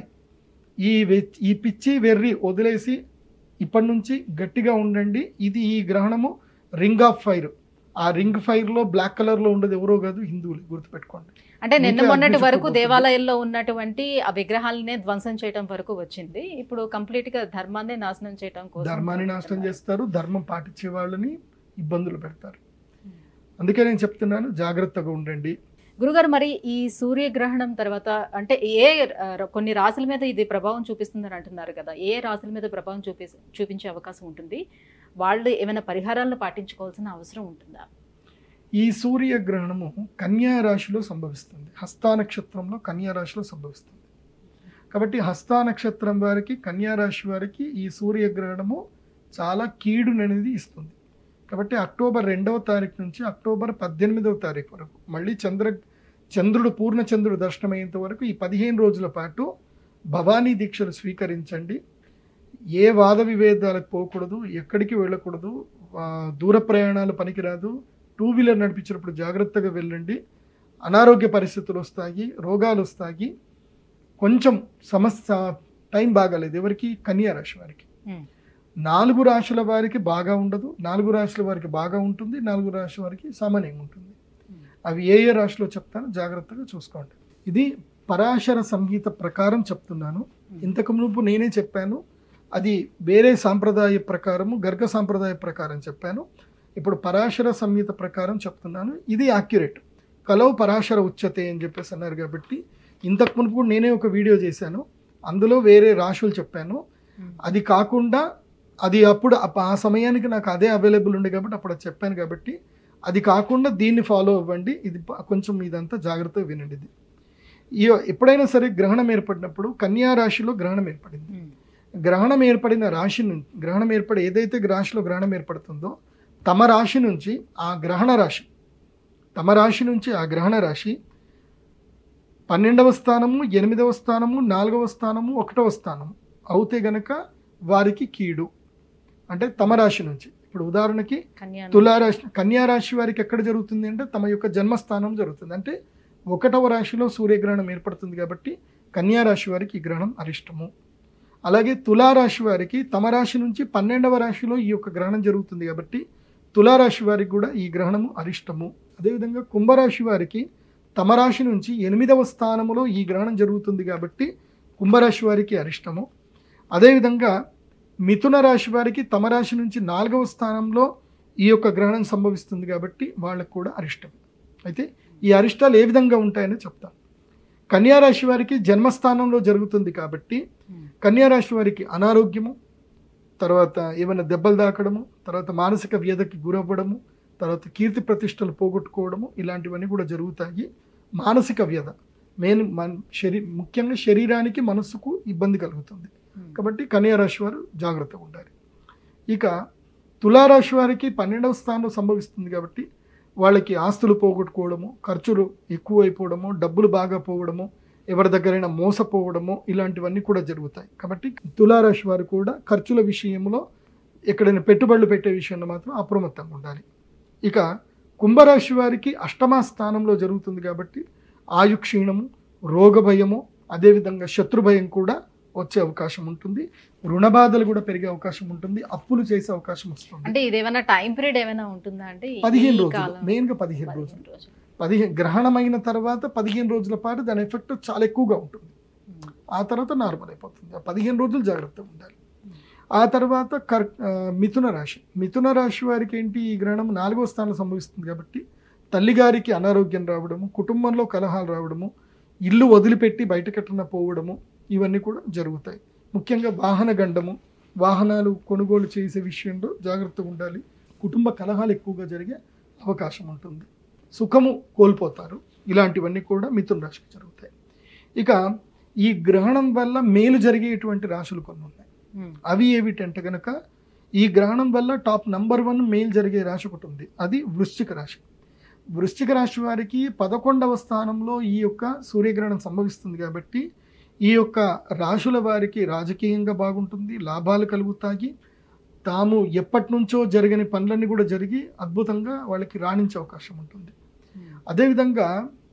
ఈ వె- ఈ పిచ్చి వెర్రి వదిలేసి ఇప్పటి నుంచి గట్టిగా ఉండండి ఇది ఈ గ్రహణము రింగ్ ఆఫ్ ఫైర్ ఆ రింగ్ ఫైర్లో బ్లాక్ కలర్లో ఉండేది ఎవరో కాదు హిందువులు గుర్తుపెట్టుకోండి అంటే నిన్న ఇంకా మొన్నటి వరకు అగ్నిచుట్టుకుపోతుంది. దేవాలయాల్లో ఉన్నటువంటి ఆ విగ్రహాలనే ధ్వంసం చేయడం వరకు వచ్చింది ఇప్పుడు కంప్లీట్ గా ధర్మాన్ని నాశనం చేయడం కోసం ధర్మాన్ని నాశనం చేస్తారు ధర్మం పాటించే వాళ్ళని ఇబ్బందులు పెడతారు అందుకే నేను చెప్తున్నాను జాగ్రత్తగా ఉండండి గురుగారు మరి ఈ సూర్యగ్రహణం తర్వాత అంటే ఏ ఆ, కొన్ని రాశుల మీద ఇది ప్రభావం చూపిస్తుందని అంటున్నారు కదా ఏ రాశుల మీద ప్రభావం చూపి చూపించే అవకాశం ఉంటుంది వాళ్ళు ఏమైనా పరిహారాలను పాటించుకోవాల్సిన అవసరం ఉంటుందా ఈ సూర్యగ్రహణము కన్యా రాశిలో సంభవిస్తుంది హస్తా నక్షత్రంలో కన్యా రాశిలో సంభవిస్తుంది కాబట్టి హస్తా నక్షత్రం వారికి కన్యా రాశి వారికి ఈ సూర్యగ్రహణము చాలా కీడుననేది ఇస్తుంది కాబట్టి అక్టోబర్ రెండవ తారీఖు నుంచి అక్టోబర్ పద్దెనిమిదవ తారీఖు వరకు మళ్ళీ చంద్ర చంద్రుడు పూర్ణ చంద్రుడు దర్శనమయ్యేంత వరకు ఈ పదిహేను రోజుల పాటు భవానీ దీక్షలు స్వీకరించండి ఏ వాద విభేదాలకు పోకూడదు ఎక్కడికి వెళ్ళకూడదు ఆ, దూర ప్రయాణాలు పనికిరాదు టూ వీలర్ నడిపించినప్పుడు జాగ్రత్తగా వెళ్ళండి అనారోగ్య పరిస్థితులు వస్తాయి రోగాలు వస్తాయి కొంచెం సమస్య టైం బాగాలేదు ఎవరికి కన్యా రాశి వారికి Hmm. నాలుగు రాశుల వారికి బాగా ఉండదు నాలుగు రాశుల వారికి బాగా ఉంటుంది నాలుగు రాశుల వారికి సామాన్యంగా ఉంటుంది అవి ఏ ఏ రాశిలో చెప్తానో జాగ్రత్తగా చూసుకోండి ఇది పరాశర సంగీత ప్రకారం చెప్తున్నాను ఇంతకు మునుపు నేనే చెప్పాను అది వేరే సాంప్రదాయ ప్రకారము గర్గ సాంప్రదాయ ప్రకారం చెప్పాను ఇప్పుడు పరాశర సంగీత ప్రకారం చెప్తున్నాను ఇది యాక్యురేట్ కలవు పరాశర ఉచ్యతే అని చెప్పేసి అన్నారు కాబట్టి ఇంతకు మునుపు కూడా నేనే ఒక వీడియో చేశాను అందులో వేరే రాశులు చెప్పాను అది కాకుండా అది అప్పుడు అప్ప- ఆ సమయానికి నాకు అదే అవైలబుల్ ఉంది కాబట్టి అప్పుడు అది చెప్పాను కాబట్టి అది కాకుండా దీన్ని ఫాలో అవ్వండి ఇది ప- కొంచెం ఇదంతా జాగ్రత్తగా వినండి ఇది ఈ ఎప్పుడైనా సరే గ్రహణం ఏర్పడినప్పుడు కన్యా రాశిలో గ్రహణం ఏర్పడింది గ్రహణం ఏర్పడిన రాశి నుంచి గ్రహణం ఏర్పడి ఏదైతే రాశిలో గ్రహణం ఏర్పడుతుందో తమ రాశి నుంచి ఆ గ్రహణ రాశి తమ రాశి నుంచి ఆ గ్రహణ రాశి పన్నెండవ స్థానము ఎనిమిదవ స్థానము నాలుగవ స్థానము ఒకటవ స్థానము అవుతే గనక వారికి కీడు అంటే తమ రాశి నుంచి ఇప్పుడు ఉదాహరణకి కన్యా తులారాశి కన్యా రాశి వారికి ఎక్కడ జరుగుతుంది అంటే తమ యొక్క జన్మస్థానం జరుగుతుంది అంటే ఒకటవ రాశిలో సూర్యగ్రహణం ఏర్పడుతుంది కాబట్టి కన్యా రాశి వారికి ఈ గ్రహణం అరిష్టము అలాగే తులారాశి వారికి తమ రాశి నుంచి పన్నెండవ రాశిలో ఈ యొక్క గ్రహణం జరుగుతుంది కాబట్టి తులారాశి వారికి కూడా ఈ గ్రహణము అరిష్టము అదేవిధంగా కుంభరాశి వారికి తమ రాశి నుంచి ఎనిమిదవ స్థానములో ఈ గ్రహణం జరుగుతుంది కాబట్టి కుంభరాశి వారికి అరిష్టము అదేవిధంగా మిథున రాశి వారికి తమ రాశి నుంచి నాలుగవ స్థానంలో ఈ యొక్క గ్రహణం సంభవిస్తుంది కాబట్టి వాళ్ళకు కూడా అరిష్టం అయితే ఈ అరిష్టాలు ఏ విధంగా ఉంటాయని చెప్తాను కన్యా రాశి వారికి జన్మస్థానంలో జరుగుతుంది కాబట్టి కన్యా రాశి వారికి అనారోగ్యము తర్వాత ఏమైనా దెబ్బలు తాకడము తర్వాత మానసిక వ్యధకి గురవ్వడము తర్వాత కీర్తి ప్రతిష్టలు పోగొట్టుకోవడము ఇలాంటివన్నీ కూడా జరుగుతాయి మానసిక వ్యధ మెయిన్ మన శరీ ముఖ్యంగా శరీరానికి మనస్సుకు ఇబ్బంది కలుగుతుంది కాబట్టి కన్యా రాశి వారు జాగ్రత్తగా ఉండాలి ఇక తులారాశి వారికి పన్నెండవ స్థానంలో సంభవిస్తుంది కాబట్టి వాళ్ళకి ఆస్తులు పోగొట్టుకోవడము ఖర్చులు ఎక్కువ అయిపోవడము డబ్బులు బాగా పోవడము ఎవరి దగ్గరైనా మోసపోవడము ఇలాంటివన్నీ కూడా జరుగుతాయి కాబట్టి తులారాశి వారు కూడా ఖర్చుల విషయంలో ఎక్కడైనా పెట్టుబడులు పెట్టే విషయంలో మాత్రం అప్రమత్తంగా ఉండాలి ఇక కుంభరాశి వారికి అష్టమ స్థానంలో జరుగుతుంది కాబట్టి ఆయు క్షీణము రోగ భయము అదేవిధంగా శత్రు భయం కూడా వచ్చే అవకాశం ఉంటుంది రుణ బాధలు కూడా పెరిగే అవకాశం ఉంటుంది అప్పులు చేసే అవకాశం వస్తుంది అంటే ఇది ఏమైనా టైం పీరియడ్ ఏమైనా ఉంటుందా అంటే ఈ పదిహేను రోజులు కాలం- మెయిన్ గా పదిహేను రోజులు పదిహేను రోజులు పదిహేను గ్రహణమైన తర్వాత పదిహేను రోజుల పాటు దాని ఎఫెక్ట్ చాలా ఎక్కువగా ఉంటుంది ఉమ్. ఆ తర్వాత నార్మల్ అయిపోతుంది ఆ పదిహేను రోజులు జాగ్రత్తగా ఉండాలి ఆ తర్వాత కర్ ఆ, మిథున రాశి మిథున రాశి వారికి ఏంటి ఈ గ్రహణం నాలుగో స్థానంలో సంభవిస్తుంది కాబట్టి తల్లిగారికి అనారోగ్యం రావడము కుటుంబంలో కలహాలు రావడము ఇల్లు వదిలిపెట్టి బయటకెట్టన పోవడము ఇవన్నీ కూడా జరుగుతాయి ముఖ్యంగా వాహన గండము వాహనాలు కొనుగోలు చేసే విషయంలో జాగ్రత్తగా ఉండాలి కుటుంబ కలహాలు ఎక్కువగా జరిగే అవకాశం ఉంటుంది సుఖము కోల్పోతారు ఇలాంటివన్నీ కూడా మిథున రాశికి జరుగుతాయి ఇక ఈ గ్రహణం వల్ల మేలు జరిగేటువంటి రాశులు కొన్ని ఉన్నాయి ఉమ్. అవి ఏమిటంటే కనుక ఈ గ్రహణం వల్ల టాప్ నంబర్ వన్ మేలు జరిగే రాశి ఒకటి ఉంది అది వృశ్చిక రాశి వృశ్చిక రాశి వారికి పదకొండవ స్థానంలో ఈ యొక్క సూర్యగ్రహణం సంభవిస్తుంది కాబట్టి ఈ యొక్క రాశుల వారికి రాజకీయంగా బాగుంటుంది లాభాలు కలుగుతాయి తాము ఎప్పటి నుంచో జరగని పనులన్నీ కూడా జరిగి అద్భుతంగా వాళ్ళకి రాణించే అవకాశం ఉంటుంది ఉమ్. అదేవిధంగా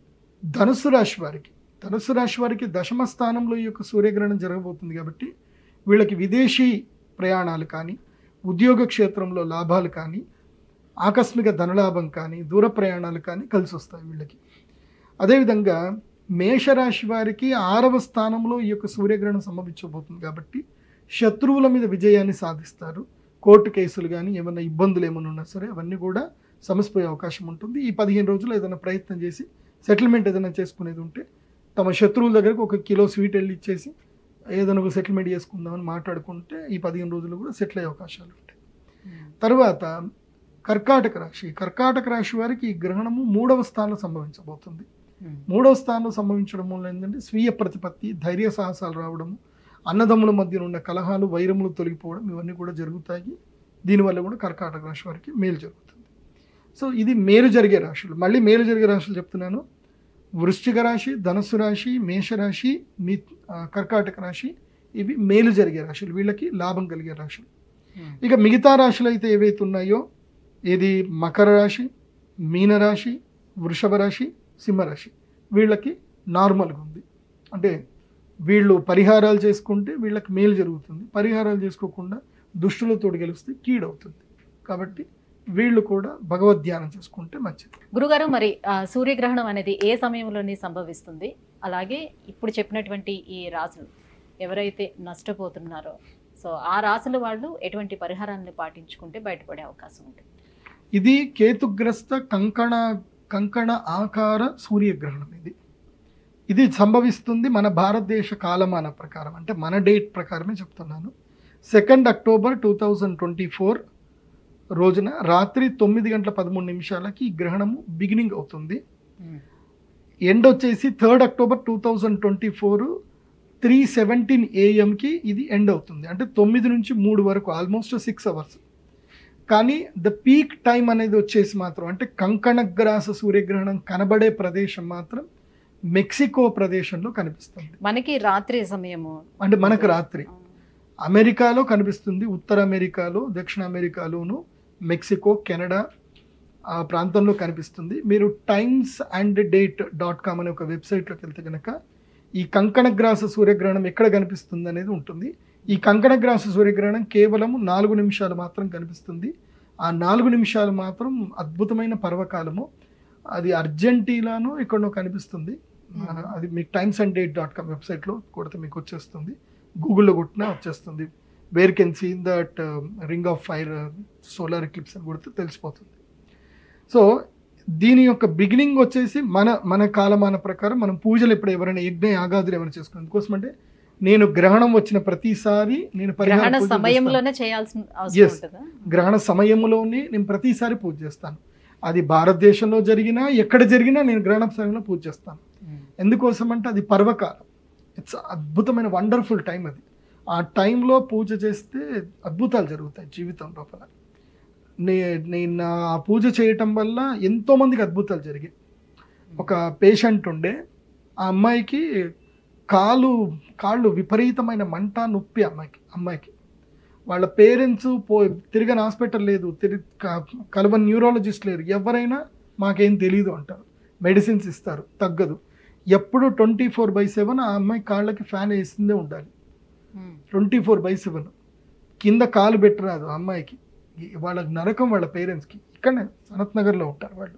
ధనుసు రాశి వారికి ధనుసు రాశి వారికి దశమ స్థానంలో ఈ యొక్క సూర్యగ్రహణం జరగబోతుంది కాబట్టి వీళ్ళకి విదేశీ ప్రయాణాలు కానీ ఉద్యోగ క్షేత్రంలో లాభాలు కానీ ఆకస్మిక ధనలాభం కానీ దూర ప్రయాణాలు కానీ కలిసి వస్తాయి వీళ్ళకి అదేవిధంగా మేషరాశి వారికి ఆరవ స్థానంలో ఈ యొక్క సూర్యగ్రహణం సంభవించబోతుంది కాబట్టి శత్రువుల మీద విజయాన్ని సాధిస్తారు కోర్టు కేసులు కానీ ఏమైనా ఇబ్బందులు ఏమైనా ఉన్నా సరే అవన్నీ కూడా సమస్య పోయే అవకాశం ఉంటుంది ఈ పదిహేను రోజులు ఏదైనా ప్రయత్నం చేసి సెటిల్మెంట్ ఏదైనా చేసుకునేది ఉంటే తమ శత్రువుల దగ్గరకు ఒక కిలో స్వీట్ వెళ్ళి ఇచ్చేసి ఏదైనా ఒక సెటిల్మెంట్ చేసుకుందామని మాట్లాడుకుంటే ఈ పదిహేను రోజులు కూడా సెటిల్ అయ్యే అవకాశాలు ఉంటాయి తర్వాత కర్కాటక రాశి కర్కాటక రాశి వారికి ఈ గ్రహణము మూడవ స్థానంలో సంభవించబోతుంది మూడవ స్థానంలో సంభవించడం వల్ల ఏంటంటే స్వీయ ప్రతిపత్తి ధైర్య సాహసాలు రావడము అన్నదమ్ముల మధ్య ఉన్న కలహాలు వైరములు తొలగిపోవడం ఇవన్నీ కూడా జరుగుతాయి దీనివల్ల కూడా కర్కాటక రాశి వారికి మేలు జరుగుతుంది సో ఇది మేలు జరిగే రాశులు మళ్ళీ మేలు జరిగే రాశులు చెప్తున్నాను వృశ్చిక రాశి ధనస్సు రాశి మేషరాశి మీ ఆ, కర్కాటక రాశి ఇవి మేలు జరిగే రాశులు వీళ్ళకి లాభం కలిగే రాశులు ఇక మిగతా రాశులు అయితే ఏవైతే ఉన్నాయో ఇది మకర రాశి మీనరాశి వృషభ రాశి సింహరాశి వీళ్ళకి నార్మల్గా ఉంది అంటే వీళ్ళు పరిహారాలు చేసుకుంటే వీళ్ళకి మేలు జరుగుతుంది పరిహారాలు చేసుకోకుండా దుష్టులతో గెలిస్తే కీడవుతుంది కాబట్టి వీళ్ళు కూడా భగవద్ ధ్యానం చేసుకుంటే మంచిది గురుగారు మరి ఆ, సూర్యగ్రహణం అనేది ఏ సమయంలోనే సంభవిస్తుంది అలాగే ఇప్పుడు చెప్పినటువంటి ఈ రాసులు ఎవరైతే నష్టపోతున్నారో సో ఆ రాసుల వాళ్ళు ఎటువంటి పరిహారాన్ని పాటించుకుంటే బయటపడే అవకాశం ఉంటుంది ఇది కేతుగ్రస్త కంకణ కంకణ ఆకార సూర్యగ్రహణం ఇది ఇది సంభవిస్తుంది మన భారతదేశ కాలమాన ప్రకారం అంటే మన డేట్ ప్రకారమే చెప్తున్నాను second October two thousand twenty four రోజున రాత్రి తొమ్మిది గంటల పదమూడు నిమిషాలకి ఈ గ్రహణము బిగినింగ్ అవుతుంది ఎండ్ వచ్చేసి third October two thousand twenty four three seventeen ఏఎంకి ఇది ఎండ్ అవుతుంది అంటే తొమ్మిది నుంచి మూడు వరకు ఆల్మోస్ట్ సిక్స్ అవర్స్ కానీ ద పీక్ టైం అనేది వచ్చేసి మాత్రం అంటే కంకణగ్రాస సూర్యగ్రహణం కనబడే ప్రదేశం మాత్రం మెక్సికో ప్రదేశంలో కనిపిస్తుంది మనకి రాత్రి సమయము అంటే మనకు రాత్రి అమెరికాలో కనిపిస్తుంది ఉత్తర అమెరికాలో దక్షిణ అమెరికాలోను మెక్సికో కెనడా ఆ ప్రాంతంలో కనిపిస్తుంది మీరు times and date dot com అనే ఒక వెబ్సైట్లోకి వెళ్తే కనుక ఈ కంకణగ్రాస సూర్యగ్రహణం ఎక్కడ కనిపిస్తుంది అనేది ఉంటుంది ఈ కంకణగ్రాస సూర్యగ్రహణం కేవలం నాలుగు నిమిషాలు మాత్రం కనిపిస్తుంది ఆ నాలుగు నిమిషాలు మాత్రం అద్భుతమైన పర్వకాలము అది అర్జెంటీనాను ఎక్కడో కనిపిస్తుంది ఆ, అది మీకు times and date dot com వెబ్సైట్లో కొడితే మీకు వచ్చేస్తుంది గూగుల్లో కొట్టినా వచ్చేస్తుంది where can see that ring of fire solar eclipse అని కొడితే తెలిసిపోతుంది సో దీని యొక్క బిగినింగ్ వచ్చేసి మన మన కాలమాన ప్రకారం మనం పూజలు ఇప్పుడు ఎవరైనా యజ్ఞ యాగాదులు ఎవరైనా చేసుకున్నాం ఎందుకోసం అంటే నేను గ్రహణం వచ్చిన ప్రతిసారి నేను పరిహార గ్రహణ పూజలు చేస్తాను. సమయంలోనే చేయాల్సిన అవసరం Yes. ఉంటుందా గ్రహణ సమయంలోనే నేను ప్రతిసారి పూజ చేస్తాను అది భారతదేశంలో జరిగినా ఎక్కడ జరిగినా నేను గ్రహణ సమయంలో పూజ చేస్తాను ఎందుకోసం అంటే అది పర్వకాలం ఇట్స్ అద్భుతమైన వండర్ఫుల్ టైం అది ఆ టైంలో పూజ చేస్తే అద్భుతాలు జరుగుతాయి జీవితం లోపల నే నేను ఆ పూజ చేయటం వల్ల ఎంతో మందికి అద్భుతాలు జరిగాయి ఒక పేషెంట్ ఉండే ఆ అమ్మాయికి కాలు కాళ్ళు విపరీతమైన మంట నొప్పి అమ్మాయికి అమ్మాయికి వాళ్ళ పేరెంట్స్ పో తిరగని హాస్పిటల్ లేదు తిరిగి కలవని న్యూరాలజిస్ట్ లేరు ఎవరైనా మాకేం తెలియదు అంటారు మెడిసిన్స్ ఇస్తారు తగ్గదు ఎప్పుడు ట్వంటీ ఫోర్ బై సెవెన్ ఆ అమ్మాయి కాళ్ళకి ఫ్యాన్ వేసిందే ఉండాలి ట్వంటీ ఫోర్ బై సెవెన్ కింద కాలు పెట్టరాదు ఆ అమ్మాయికి ఈ- వాళ్ళకి నరకం వాళ్ళ పేరెంట్స్కి ఇక్కడనే సనత్ నగర్లో ఉంటారు వాళ్ళు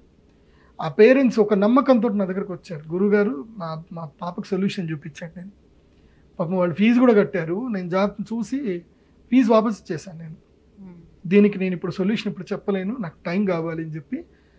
ఆ పేరెంట్స్ ఒక నమ్మకంతో నా దగ్గరకు వచ్చారు గురుగారు మా మా పాపకు సొల్యూషన్ చూపించాను నేను పాపం వాళ్ళు ఫీజు కూడా కట్టారు నేను జా చూసి ఫీజు వాపస్ ఇచ్చేసాను నేను దీనికి నేను ఇప్పుడు సొల్యూషన్ ఇప్పుడు చెప్పలేను నాకు టైం కావాలి అని చెప్పి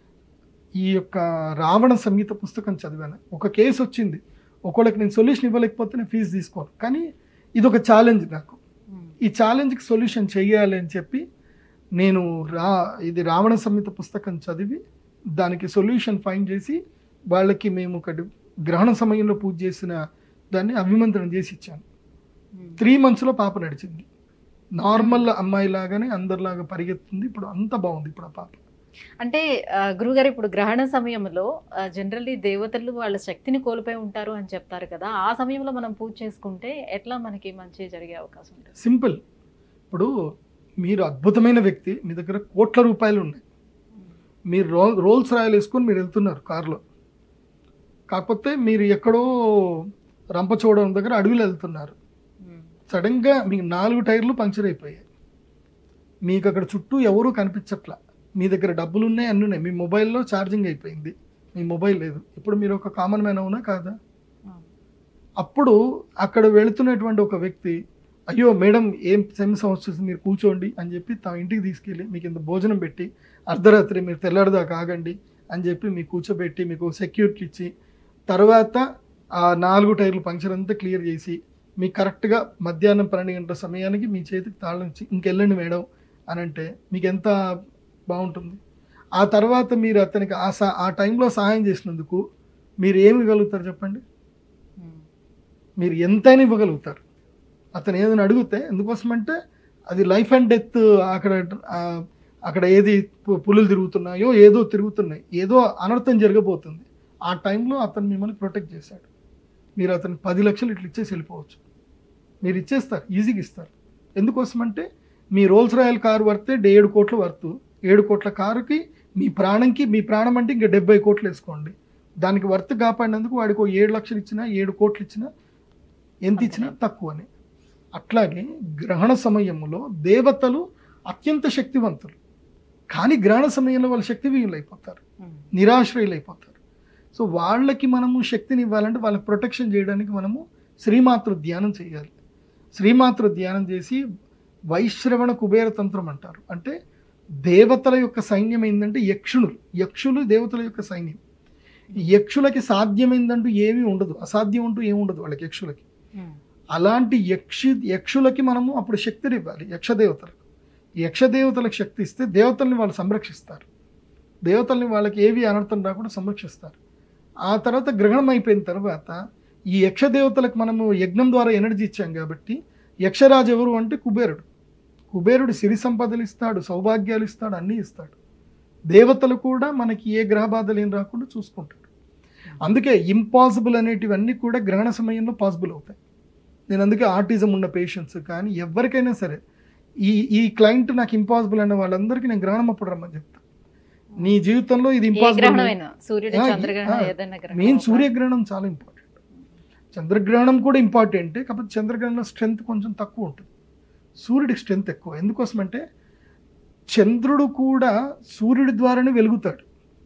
ఈ యొక్క రావణ సంగీత పుస్తకం చదివాను ఒక కేసు వచ్చింది ఒకళ్ళకి నేను సొల్యూషన్ ఇవ్వలేకపోతే నేను ఫీజు తీసుకోను కానీ ఇది ఒక ఛాలెంజ్ నాకు ఈ ఛాలెంజ్కి సొల్యూషన్ చెయ్యాలి అని చెప్పి నేను రా ఇది రావణ సంహిత పుస్తకం చదివి దానికి సొల్యూషన్ ఫైండ్ చేసి వాళ్ళకి మేము ఒకటి గ్రహణ సమయంలో పూజ చేసిన దాన్ని అభిమంత్రణ చేసి ఇచ్చాను త్రీ మంత్స్లో పాప నడిచింది నార్మల్ అమ్మాయి లాగానే అందరిలాగా పరిగెత్తుంది ఇప్పుడు అంత బాగుంది ఇప్పుడు ఆ పాప అంటే ఆ, గురుగారు ఇప్పుడు గ్రహణ సమయంలో జనరల్లీ దేవతలు వాళ్ళ శక్తిని కోల్పోయి ఉంటారు అని చెప్తారు కదా ఆ సమయంలో మనం పూజ చేసుకుంటే ఎట్లా మనకి మంచి జరిగే అవకాశం ఉంటుంది సింపుల్ ఇప్పుడు మీరు అద్భుతమైన వ్యక్తి మీ దగ్గర కోట్ల రూపాయలు ఉన్నాయి మీరు రో రోల్స్ రాయలు వేసుకొని మీరు వెళ్తున్నారు కారులో కాకపోతే మీరు ఎక్కడో రంపచోడవరం దగ్గర అడవిలో వెళ్తున్నారు సడన్గా మీకు నాలుగు టైర్లు పంక్చర్ అయిపోయాయి మీకు అక్కడ చుట్టూ ఎవరూ కనిపించట్లా మీ దగ్గర డబ్బులు ఉన్నాయి అన్నీ ఉన్నాయి మీ మొబైల్లో ఛార్జింగ్ అయిపోయింది మీ మొబైల్ లేదు ఇప్పుడు మీరు ఒక కామన్ మ్యాన్ అవునా కాదా అప్పుడు అక్కడ వెళుతున్నటువంటి ఒక వ్యక్తి అయ్యో మేడం ఏం సెమ్ సమస్య వస్తుంది మీరు కూర్చోండి అని చెప్పి తమ ఇంటికి తీసుకెళ్ళి మీకు ఇంత భోజనం పెట్టి అర్ధరాత్రి మీరు తెల్లారిదాకా ఆగండి అని చెప్పి మీకు కూర్చోబెట్టి మీకు సెక్యూరిటీ ఇచ్చి తర్వాత ఆ నాలుగు టైర్లు పంక్చర్ అంతా క్లియర్ చేసి మీకు కరెక్ట్గా మధ్యాహ్నం పన్నెండు గంటల సమయానికి మీ చేతికి తాళం ఇచ్చి ఇంకెళ్ళండి మేడం అని అంటే మీకు ఎంత బాగుంటుంది ఆ తర్వాత మీరు అతనికి ఆ సా ఆ టైంలో సహాయం చేసినందుకు మీరు ఏమి ఇవ్వగలుగుతారు చెప్పండి ఉమ్. మీరు ఎంతైనా ఇవ్వగలుగుతారు అతను ఏదైనా అడిగితే ఎందుకోసమంటే అది లైఫ్ అండ్ డెత్ అక్కడ ఆ, అక్కడ ఏది పు- పులులు తిరుగుతున్నాయో ఏదో తిరుగుతున్నాయి ఏదో అనర్థం జరగబోతుంది ఆ టైంలో అతను మిమ్మల్ని ప్రొటెక్ట్ చేశాడు మీరు అతను పది లక్షలు ఇట్లా ఇచ్చేసి వెళ్ళిపోవచ్చు మీరు ఇచ్చేస్తారు ఈజీగా ఇస్తారు ఎందుకోసమంటే మీ రోల్స్ రాయల్ కారు వర్తే ఏడు కోట్ల వర్తు ఏడు కోట్ల కారుకి మీ ప్రాణంకి మీ ప్రాణం అంటే ఇంకా డెబ్బై కోట్లు వేసుకోండి దానికి వర్త్ కాపాడినందుకు వాడికి ఓ ఏడు లక్షలు ఇచ్చినా ఏడు కోట్లు ఇచ్చినా ఎంత ఇచ్చినా తక్కువనే అట్లాగే గ్రహణ సమయంలో దేవతలు అత్యంత శక్తివంతులు కానీ గ్రహణ సమయంలో వాళ్ళు శక్తిహీనులు అయిపోతారు ఉమ్. నిరాశ్రయులు అయిపోతారు సో వాళ్ళకి మనము శక్తిని ఇవ్వాలంటే వాళ్ళకి ప్రొటెక్షన్ చేయడానికి మనము శ్రీమాతృ ధ్యానం చేయాలి శ్రీమాతృ ధ్యానం చేసి వైశ్రవణ కుబేర తంత్రం అంటారు అంటే దేవతల యొక్క సైన్యం ఏంటంటే యక్షులు యక్షులు దేవతల యొక్క సైన్యం ఈ యక్షులకి సాధ్యమైందంటూ ఏమీ ఉండదు అసాధ్యం అంటూ ఏమి ఉండదు వాళ్ళకి యక్షులకి ఉమ్. అలాంటి యక్షి యక్షులకి మనము అప్పుడు శక్తిని ఇవ్వాలి యక్షదేవతలకు ఈ యక్షదేవతలకు శక్తి ఇస్తే దేవతల్ని వాళ్ళు సంరక్షిస్తారు దేవతల్ని వాళ్ళకి ఏవి అనర్థం రాకుండా సంరక్షిస్తారు ఆ తర్వాత గ్రహణం అయిపోయిన తర్వాత ఈ యక్షదేవతలకు మనము యజ్ఞం ద్వారా ఎనర్జీ ఇచ్చాం కాబట్టి యక్షరాజు ఎవరు అంటే కుబేరుడు కుబేరుడు సిరి సంపదలు ఇస్తాడు సౌభాగ్యాలు ఇస్తాడు అన్నీ ఇస్తాడు దేవతలు కూడా మనకి ఏ గ్రహ బాధలు ఏం రాకుండా చూసుకుంటాడు అందుకే ఇంపాసిబుల్ అనేటివన్నీ కూడా గ్రహణ సమయంలో పాసిబుల్ అవుతాయి నేను అందుకే ఆర్టిజం ఉన్న పేషెంట్స్ కానీ ఎవరికైనా సరే ఈ ఈ క్లయింట్ నాకు ఇంపాసిబుల్ అన్న వాళ్ళందరికీ నేను గ్రహణం అప్పుడు రమ్మని చెప్తాను నీ జీవితంలో ఇది ఏ ఇంపాసిబుల్ గ్రహణమైనా సూర్యుడు ఆ, చంద్రగ్రహణం ఆ, ఏదైనా గ్రహణం మెయిన్ అవుతా? సూర్యగ్రహణం చాలా ఇంపార్టెంట్ చంద్రగ్రహణం కూడా ఇంపార్టెంటే కాకపోతే చంద్రగ్రహణంలో స్ట్రెంగ్త్ కొంచెం తక్కువ ఉంటుంది సూర్యుడికి స్ట్రెంగ్త్ ఎక్కువ ఎందుకోసం అంటే చంద్రుడు కూడా సూర్యుడి ద్వారానే వెలుగుతాడు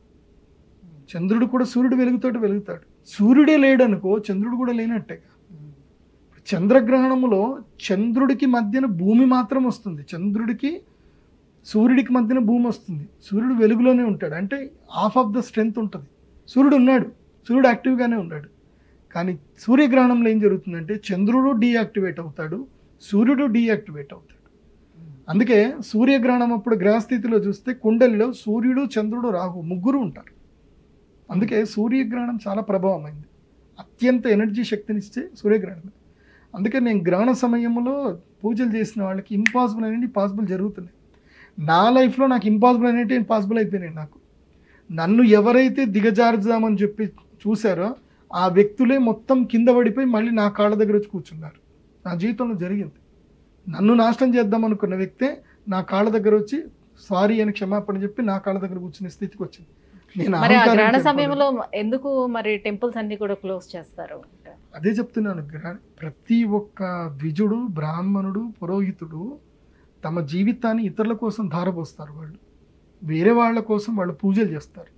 చంద్రుడు కూడా సూర్యుడు వెలుగుతాడు వెలుగుతాడు సూర్యుడే లేడనుకో చంద్రుడు కూడా లేనట్టేగా ఉమ్. చంద్రగ్రహణములో చంద్రుడికి మధ్యన భూమి మాత్రం వస్తుంది చంద్రుడికి సూర్యుడికి మధ్యన భూమి వస్తుంది సూర్యుడు వెలుగులోనే ఉంటాడు అంటే హాఫ్ ఆఫ్ ద స్ట్రెంగ్త్ ఉంటుంది సూర్యుడు ఉన్నాడు సూర్యుడు యాక్టివ్గానే ఉన్నాడు కానీ సూర్యగ్రహణంలో ఏం జరుగుతుందంటే చంద్రుడు డీయాక్టివేట్ అవుతాడు సూర్యుడు డీయాక్టివేట్ అవుతాడు అందుకే సూర్యగ్రహణం అప్పుడు గ్రహస్థితిలో చూస్తే కుండలిలో సూర్యుడు చంద్రుడు రాహు ముగ్గురు ఉంటారు అందుకే సూర్యగ్రహణం చాలా ప్రభావమైంది అత్యంత ఎనర్జీ శక్తినిచ్చే సూర్యగ్రహణం అందుకే నేను గ్రహణ సమయంలో పూజలు చేసిన వాళ్ళకి ఇంపాసిబుల్ అనేవి పాసిబుల్ జరుగుతున్నాయి నా లైఫ్లో నాకు ఇంపాసిబుల్ అనేవి పాసిబుల్ అయిపోయినాయి నాకు నన్ను ఎవరైతే దిగజారుదామని చెప్పి చూశారో ఆ వ్యక్తులే మొత్తం కింద పడిపోయి మళ్ళీ నా కాళ్ళ దగ్గర వచ్చి కూర్చున్నారు నా జీవితంలో జరిగింది నన్ను నాశనం చేద్దాం అనుకున్న వ్యక్తే నా కాళ్ళ దగ్గర వచ్చి సారీ అని క్షమాపణ చెప్పి నా కాళ్ళ దగ్గర కూర్చునే స్థితికి వచ్చింది నేను మరి ఆ అహంకారం గ్రహణ పెట్టుకోలేదు. సమయంలో ఎందుకు మరి టెంపుల్స్ అన్ని కూడా క్లోజ్ చేస్తారు అదే చెప్తున్నాను గ్రహ ప్రతి ఒక్క ద్విజుడు బ్రాహ్మణుడు పురోహితుడు తమ జీవితాన్ని ఇతరుల కోసం ధారపోస్తారు వాళ్ళు వేరే వాళ్ళ కోసం వాళ్ళు పూజలు చేస్తారు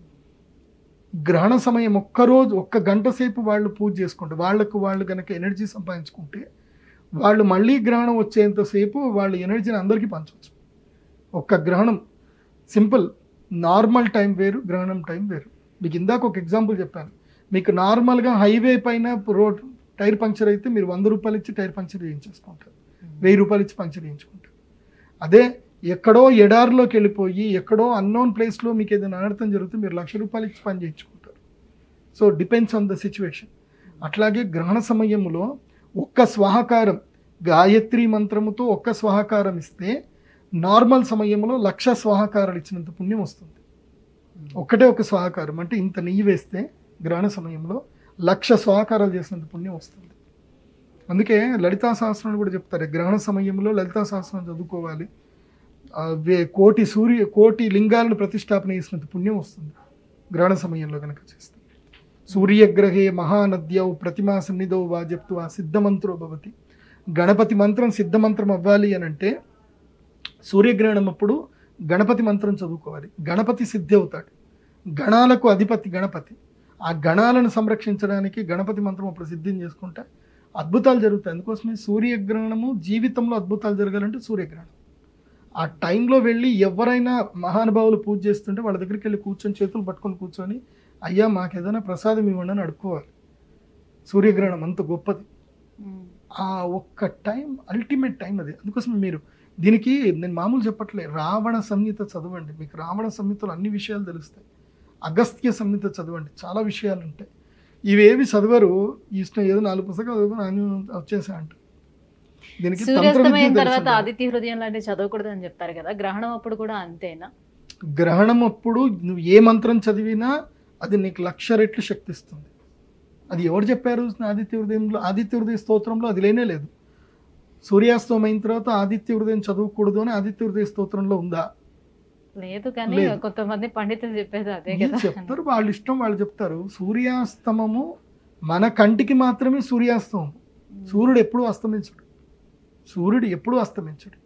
గ్రహణ సమయం ఒక్కరోజు ఒక్క గంట సేపు వాళ్ళు పూజ చేసుకుంటే వాళ్ళకు వాళ్ళు కనుక ఎనర్జీ సంపాదించుకుంటే వాళ్ళు మళ్ళీ గ్రహణం వచ్చేంతసేపు వాళ్ళ ఎనర్జీని అందరికీ పంచవచ్చు ఒక్క గ్రహణం సింపుల్ నార్మల్ టైం వేరు గ్రహణం టైం వేరు మీకు ఇందాక ఒక ఎగ్జాంపుల్ చెప్పాను మీకు నార్మల్గా హైవే పైన రోడ్ టైర్ పంక్చర్ అయితే మీరు వంద రూపాయలు ఇచ్చి టైర్ పంక్చర్ చేయించేసుకుంటారు వెయ్యి రూపాయలు ఇచ్చి పంక్చర్ చేయించుకుంటారు అదే ఎక్కడో ఎడారిలోకి వెళ్ళిపోయి ఎక్కడో అన్నోన్ ప్లేస్లో మీకు ఏదైనా అనర్థం జరిగితే మీరు లక్ష రూపాయలు ఇచ్చి పని చేయించుకుంటారు so depends on the situation అట్లాగే గ్రహణ సమయంలో ఒక్క స్వాహకారం గాయత్రి మంత్రముతో ఒక్క స్వాహకారం ఇస్తే నార్మల్ సమయంలో లక్ష స్వాహకారాలు ఇచ్చినంత పుణ్యం వస్తుంది ఒక్కటే ఒక స్వాహకారం అంటే ఇంత నెయ్యి వేస్తే గ్రహణ సమయంలో లక్ష స్వాహకారాలు చేసినంత పుణ్యం వస్తుంది అందుకే లలితా సహస్రం కూడా చెప్తారు గ్రహణ సమయంలో లలితా సహస్రం చదువుకోవాలి ఆ, వే- కోటి సూర్య కోటి లింగాలను ప్రతిష్టాపన చేసినంత పుణ్యం వస్తుంది గ్రహణ సమయంలో కనుక చేస్తే సూర్యగ్రహే మహానద్యౌ ప్రతిమా సన్నిధౌ వా చెప్తూ ఆ సిద్ధమంత్రో భవతి గణపతి మంత్రం సిద్ధమంత్రం అవ్వాలి అని అంటే సూర్యగ్రహణం అప్పుడు గణపతి మంత్రం చదువుకోవాలి గణపతి సిద్ధి అవుతాడు గణాలకు అధిపతి గణపతి ఆ గణాలను సంరక్షించడానికి గణపతి మంత్రం అప్పుడు సిద్ధిని చేసుకుంటే అద్భుతాలు జరుగుతాయి అందుకోసమే సూర్యగ్రహణము జీవితంలో అద్భుతాలు జరగాలంటే సూర్యగ్రహణం ఆ టైంలో వెళ్ళి ఎవరైనా మహానుభావులు పూజ చేస్తుంటే వాళ్ళ దగ్గరికి వెళ్ళి కూర్చొని చేతులు పట్టుకొని కూర్చొని అయ్యా మాకు ఏదైనా ప్రసాదం ఇవ్వండి అని అడుక్కోవాలి సూర్యగ్రహణం అంత గొప్పది ఉమ్. ఆ ఒక్క టైం అల్టిమేట్ టైం అది అందుకోసం మీరు దీనికి నేను మామూలు చెప్పట్లే రావణ సంహిత చదవండి మీకు రావణ సంహితలో అన్ని విషయాలు తెలుస్తాయి అగస్త్య సంహిత చదవండి చాలా విషయాలు ఉంటాయి ఇవేవి చదవరు ఇష్టం ఏదో నాలుగు పుస్తకాలు చదువుకుని ఆయన వచ్చేసా అంట దీనికి తంత్ర విద్య సూర్యాస్తమయం తెలిసి తర్వాత ఉండాలి. ఆదిత్య హృదయం లాంటివి చదవకూడదు అని చెప్తారు కదా గ్రహణం అప్పుడు కూడా అంతేనా గ్రహణం అప్పుడు నువ్వు ఏ మంత్రం చదివినా అది నీకు లక్ష రెట్లు శక్తి ఇస్తుంది అది ఎవరు చెప్పారు ఆదిత్య హృదయంలో ఆదిత్య హృదయ స్తోత్రంలో అది లేనే లేదు సూర్యాస్తమయం అయిన తర్వాత ఆదిత్య హృదయం చదవకూడదు అని ఆదిత్య హృదయ స్తోత్రంలో ఉందా లేదు కానీ లేదు. కొంతమంది పండితులు చెప్పేది అదే వీళ్ళు కదా చెప్తారు వాళ్ళ ఇష్టం వాళ్ళు చెప్తారు సూర్యాస్తమము మన కంటికి మాత్రమే సూర్యాస్తమం సూర్యుడు ఎప్పుడూ అస్తమించడు సూర్యుడు ఎప్పుడూ అస్తమించడు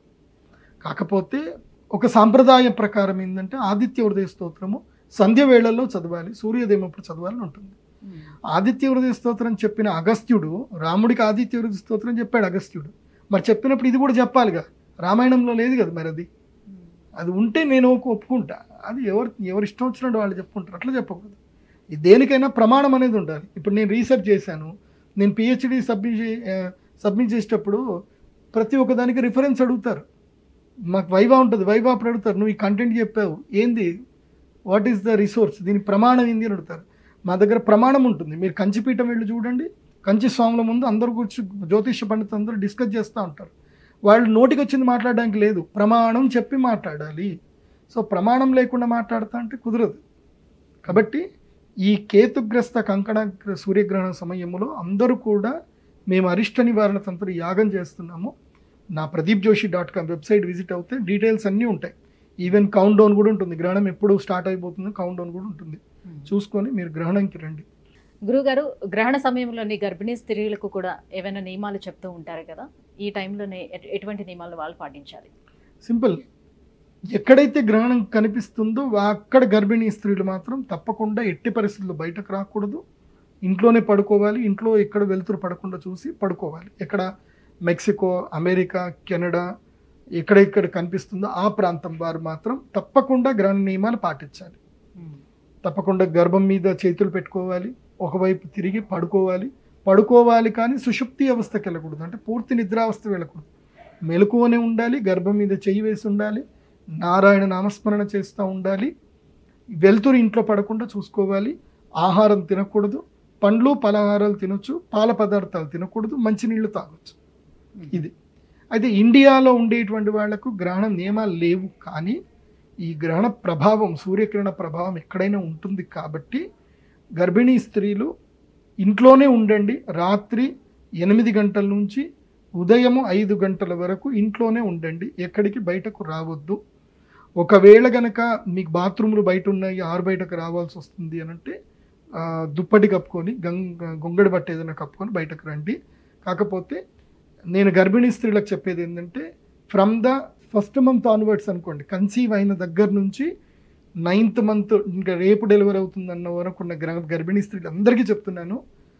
కాకపోతే ఒక సాంప్రదాయ ప్రకారం ఏంటంటే ఆదిత్య హృదయ స్తోత్రము సంధ్య వేళల్లో చదవాలి సూర్యోదయం అప్పుడు చదవాలని ఉంటుంది ఉమ్. ఆదిత్య హృదయ స్తోత్రం చెప్పిన అగస్త్యుడు రాముడికి ఆదిత్య హృదయ స్తోత్రం చెప్పాడు అగస్త్యుడు మరి చెప్పినప్పుడు ఇది కూడా చెప్పాలిగా రామాయణంలో లేదు కదా మరి అది ఉమ్. అది ఉంటే నేను ఒక- ఒప్పుకుంటా అది ఎవరు ఎవరు ఇష్టం వచ్చినట్టు వాళ్ళు చెప్పుకుంటారు అట్లా చెప్పకూడదు ఈ దేనికైనా ప్రమాణం అనేది ఉండాలి ఇప్పుడు నేను రీసెర్చ్ చేశాను నేను పిహెచ్డి సబ్మిట్ చే- ఆ, సబ్మిట్ చేసేటప్పుడు ప్రతి ఒక్క దానికి రిఫరెన్స్ అడుగుతారు మాకు వైవా ఉంటుంది వైవా అప్పుడు అడుగుతారు నువ్వు ఈ కంటెంట్ చెప్పావు ఏంది వాట్ ఈస్ ద రిసోర్స్ దీని ప్రమాణం ఏంది అని అడుగుతారు మా దగ్గర ప్రమాణం ఉంటుంది మీరు కంచిపీఠం వెళ్ళి చూడండి కంచి స్వాముల ముందు అందరు కూర్చు జ్యోతిష పండితులు అందరూ డిస్కస్ చేస్తూ ఉంటారు వాళ్ళు నోటికి వచ్చింది మాట్లాడడానికి లేదు ప్రమాణం చెప్పి మాట్లాడాలి సో ప్రమాణం లేకుండా మాట్లాడతా అంటే కుదరదు కాబట్టి ఈ కేతుగ్రస్త కంకణ సూర్యగ్రహణ సమయంలో అందరూ కూడా మేము అరిష్ట నివారణ తంత్ర యాగం చేస్తున్నాము నా Pradeep Joshi dot com website visit అవుతే డీటెయిల్స్ అన్నీ ఉంటాయి ఈవెన్ కౌంట్ డౌన్ కూడా ఉంటుంది గ్రహణం ఎప్పుడు స్టార్ట్ అయిపోతుందో కౌంట్ డౌన్ కూడా ఉంటుంది ఉమ్. చూసుకొని మీరు గ్రహణంకి రండి గురుగారు గ్రహణ సమయంలోని గర్భిణీ స్త్రీలకు కూడా ఏవైనా నియమాలు చెప్తూ ఉంటారు కదా ఈ టైంలోనే ఎట్- ఎటువంటి నియమాలు వాళ్ళు పాటించాలి సింపుల్ ఎక్కడైతే గ్రహణం కనిపిస్తుందో అక్కడ గర్భిణీ స్త్రీలు మాత్రం తప్పకుండా ఎట్టి పరిస్థితుల్లో బయటకు రాకూడదు ఇంట్లోనే పడుకోవాలి ఇంట్లో ఎక్కడ వెలుతురు పడకుండా చూసి పడుకోవాలి ఎక్కడ మెక్సికో అమెరికా కెనడా ఎక్కడెక్కడ కనిపిస్తుందో ఆ ప్రాంతం వారు మాత్రం తప్పకుండా గ్రహణ నియమాలు పాటించాలి తప్పకుండా గర్భం మీద చేతులు పెట్టుకోవాలి ఒకవైపు తిరిగి పడుకోవాలి పడుకోవాలి కానీ సుషుప్తి అవస్థకి వెళ్ళకూడదు అంటే పూర్తి నిద్రావస్థ వెళ్ళకూడదు మెలకువనే ఉండాలి గర్భం మీద చెయ్యి వేసి ఉండాలి నారాయణ నామస్మరణ చేస్తూ ఉండాలి వెలుతురు ఇంట్లో పడకుండా చూసుకోవాలి ఆహారం తినకూడదు పండ్లు పలహారాలు తినొచ్చు పాల పదార్థాలు తినకూడదు మంచినీళ్ళు తాగొచ్చు ఇది అయితే ఇండియాలో ఉండేటువంటి వాళ్లకు గ్రహణ నియమాలు లేవు కానీ ఈ గ్రహణ ప్రభావం సూర్యకిరణ ప్రభావం ఎక్కడైనా ఉంటుంది కాబట్టి గర్భిణీ స్త్రీలు ఇంట్లోనే ఉండండి రాత్రి ఎనిమిది గంటల నుంచి ఉదయము ఐదు గంటల వరకు ఇంట్లోనే ఉండండి ఎక్కడికి బయటకు రావద్దు ఒకవేళ గనక మీకు బాత్రూమ్లు బయట ఉన్నాయి ఆరు బయటకు రావాల్సి వస్తుంది అని అంటే ఆ, దుప్పటి కప్పుకొని గంగ గొంగడి బట్ట ఏదైనా కప్పుకొని బయటకు రండి కాకపోతే నేను గర్భిణీ స్త్రీలకు చెప్పేది ఏంటంటే from the first month onwards అనుకోండి కన్సీవ్ అయిన దగ్గర నుంచి నైన్త్ మంత్ ఇంకా రేపు డెలివరీ అవుతుంది అన్న వరకు ఉన్న గ్ర- గర్భిణీ స్త్రీలు అందరికీ చెప్తున్నాను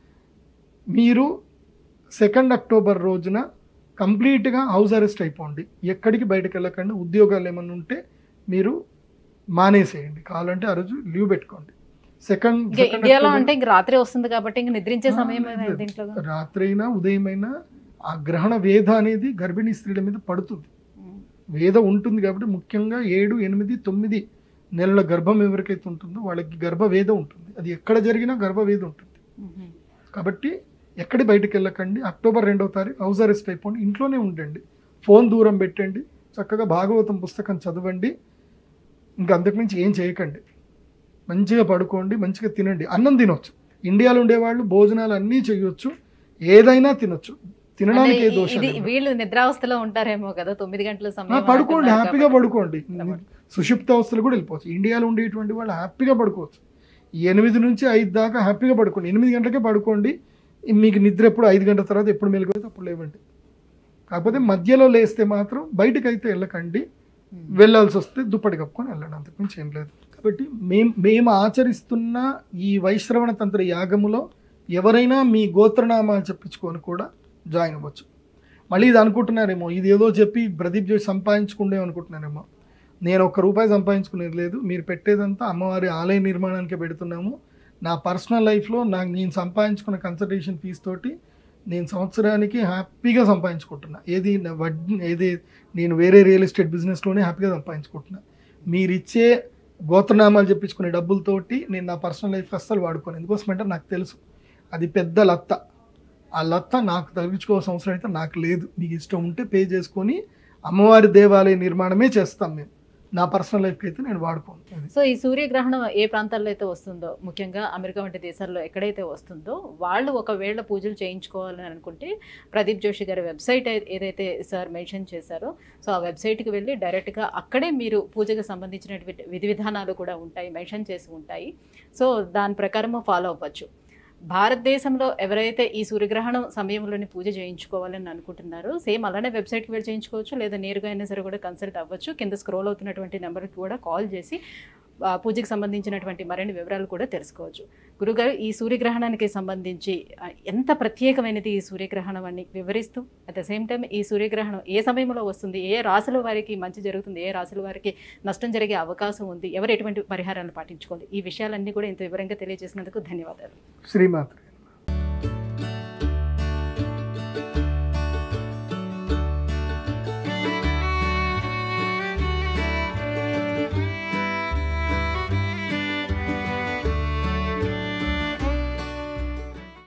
మీరు సెకండ్ అక్టోబర్ రోజున కంప్లీట్గా హౌస్ అరెస్ట్ అయిపోండి ఎక్కడికి బయటకు వెళ్ళకండి ఉద్యోగాలు ఏమైనా ఉంటే మీరు మానేసేయండి కావాలంటే ఆ రోజు లీవ్ పెట్టుకోండి సెకండ్ ఇంకా ఇండియాలో అంటే ఇంక రాత్రి వస్తుంది కాబట్టి ఇంక నిద్రించే సమయం ఆ, ఏమైనా లేదు. దీంట్లో రాత్రి అయినా ఉదయం అయినా ఆ గ్రహణ వేధ అనేది గర్భిణీ స్త్రీల మీద పడుతుంది ఉమ్. వేద ఉంటుంది కాబట్టి ముఖ్యంగా ఏడు ఎనిమిది తొమ్మిది నెలల గర్భం ఎవరికైతే ఉంటుందో వాళ్ళకి గర్భవేద ఉంటుంది అది ఎక్కడ జరిగినా గర్భవేద ఉంటుంది ఉమ్. కాబట్టి ఎక్కడి బయటకు వెళ్ళకండి అక్టోబర్ రెండవ తారీఖు హౌస్ అరెస్ట్ అయిపోండి ఇంట్లోనే ఉండండి ఫోన్ దూరం పెట్టండి చక్కగా భాగవతం పుస్తకం చదవండి ఇంకా అంతకుమించి ఏం చేయకండి మంచిగా పడుకోండి మంచిగా తినండి అన్నం తినొచ్చు ఇండియాలో ఉండేవాళ్ళు భోజనాలు అన్నీ చేయొచ్చు ఏదైనా తినొచ్చు తినడానికి ఏ అంటే దోషం ఇది లేదు. వీళ్ళు నిద్రావస్థలో ఉంటారేమో కదా తొమ్మిది గంటల ఆ, సమయం పడుకోండి అంటున్నారు హ్యాపీగా కాబట్టి. పడుకోండి సుషుప్త అవస్థలు కూడా వెళ్ళిపోవచ్చు ఇండియాలో ఉండేటువంటి వాళ్ళు హ్యాపీగా పడుకోవచ్చు ఈ ఎనిమిది నుంచి ఐదు దాకా హ్యాపీగా పడుకోండి ఎనిమిది గంటలకే పడుకోండి మీకు నిద్ర ఎప్పుడు ఐదు గంటల తర్వాత ఎప్పుడు మెలుగుతుంది అప్పుడు లేవండి కాకపోతే మధ్యలో లేస్తే మాత్రం బయటకు అయితే వెళ్ళకండి ఉమ్. వెళ్ళాల్సి వస్తే దుప్పటి కప్పుకొని వెళ్ళండి అంతకుమించి ఏం లేదు కాబట్టి మేం మేము ఆచరిస్తున్న ఈ వైశ్రవణ తంత్ర యాగములో ఎవరైనా మీ గోత్రనామాలు చెప్పించుకొని కూడా జాయిన్ అవ్వచ్చు మళ్ళీ ఇది అనుకుంటున్నారేమో ఇది ఏదో చెప్పి ప్రదీప్ చేసి సంపాదించుకుండే అనుకుంటున్నారేమో నేను ఒక్క రూపాయి సంపాదించుకునేది లేదు మీరు పెట్టేదంతా అమ్మవారి ఆలయ నిర్మాణానికే పెడుతున్నాము నా పర్సనల్ లైఫ్లో నాకు నేను సంపాదించుకున్న కన్సల్టేషన్ ఫీజు తోటి నేను సంవత్సరానికి హ్యాపీగా సంపాదించుకుంటున్నా ఏది నా వడ్డీ ఏది నేను వేరే రియల్ ఎస్టేట్ బిజినెస్లోనే హ్యాపీగా సంపాదించుకుంటున్నా మీరు ఇచ్చే గోత్రనామాలు చెప్పించుకునే డబ్బులతోటి నేను నా పర్సనల్ లైఫ్ అస్సలు వాడుకోను ఎందుకోసమంటే నాకు తెలుసు అది పెద్ద లత్త ఆ లత్త నాకు తగ్గించుకోవాల్సిన అవసరం అయితే నాకు లేదు మీకు ఇష్టం ఉంటే పే చేసుకొని అమ్మవారి దేవాలయ నిర్మాణమే చేస్తాం మేము నా పర్సనల్ లైఫ్కి అయితే నేను వాడుకోను అది సో ఈ సూర్యగ్రహణం ఏ ప్రాంతాల్లో అయితే వస్తుందో ముఖ్యంగా అమెరికా వంటి దేశాల్లో ఎక్కడైతే వస్తుందో వాళ్ళు ఒకవేళ పూజలు చేయించుకోవాలని అనుకుంటే ప్రదీప్ జోషి గారి వెబ్సైట్ ఏ- ఏదైతే సార్ మెన్షన్ చేశారో సో ఆ వెబ్సైట్కి వెళ్ళి డైరెక్ట్గా అక్కడే మీరు పూజకు సంబంధించినటువంటి విధి విధానాలు కూడా ఉంటాయి మెన్షన్ చేసి ఉంటాయి సో దాని ప్రకారము ఫాలో అవ్వచ్చు భారతదేశంలో ఎవరైతే ఈ సూర్యగ్రహణం సమయంలోనే పూజ చేయించుకోవాలని అనుకుంటున్నారో సేమ్ అలానే వెబ్సైట్కి వెళ్ళి చేయించుకోవచ్చు లేదా నేరుగా అయినా సరే కూడా కన్సల్ట్ అవ్వచ్చు కింద స్క్రోల్ అవుతున్నటువంటి నెంబర్కి కూడా కాల్ చేసి ఆ, పూజకి సంబంధించినటువంటి మరిన్ని వివరాలు కూడా తెలుసుకోవచ్చు గురుగారు ఈ సూర్యగ్రహణానికి సంబంధించి ఆ, ఎంత ప్రత్యేకమైనది ఈ సూర్యగ్రహణం అని వివరిస్తూ అట్ ద సేమ్ టైం ఈ సూర్యగ్రహణం ఏ సమయంలో వస్తుంది ఏ రాశుల వారికి మంచి జరుగుతుంది ఏ రాశుల వారికి నష్టం జరిగే అవకాశం ఉంది ఎవరు ఎటువంటి పరిహారాలు పాటించుకోవాలి ఈ విషయాలన్నీ కూడా ఇంత వివరంగా తెలియజేసినందుకు ధన్యవాదాలు శ్రీమాత్రే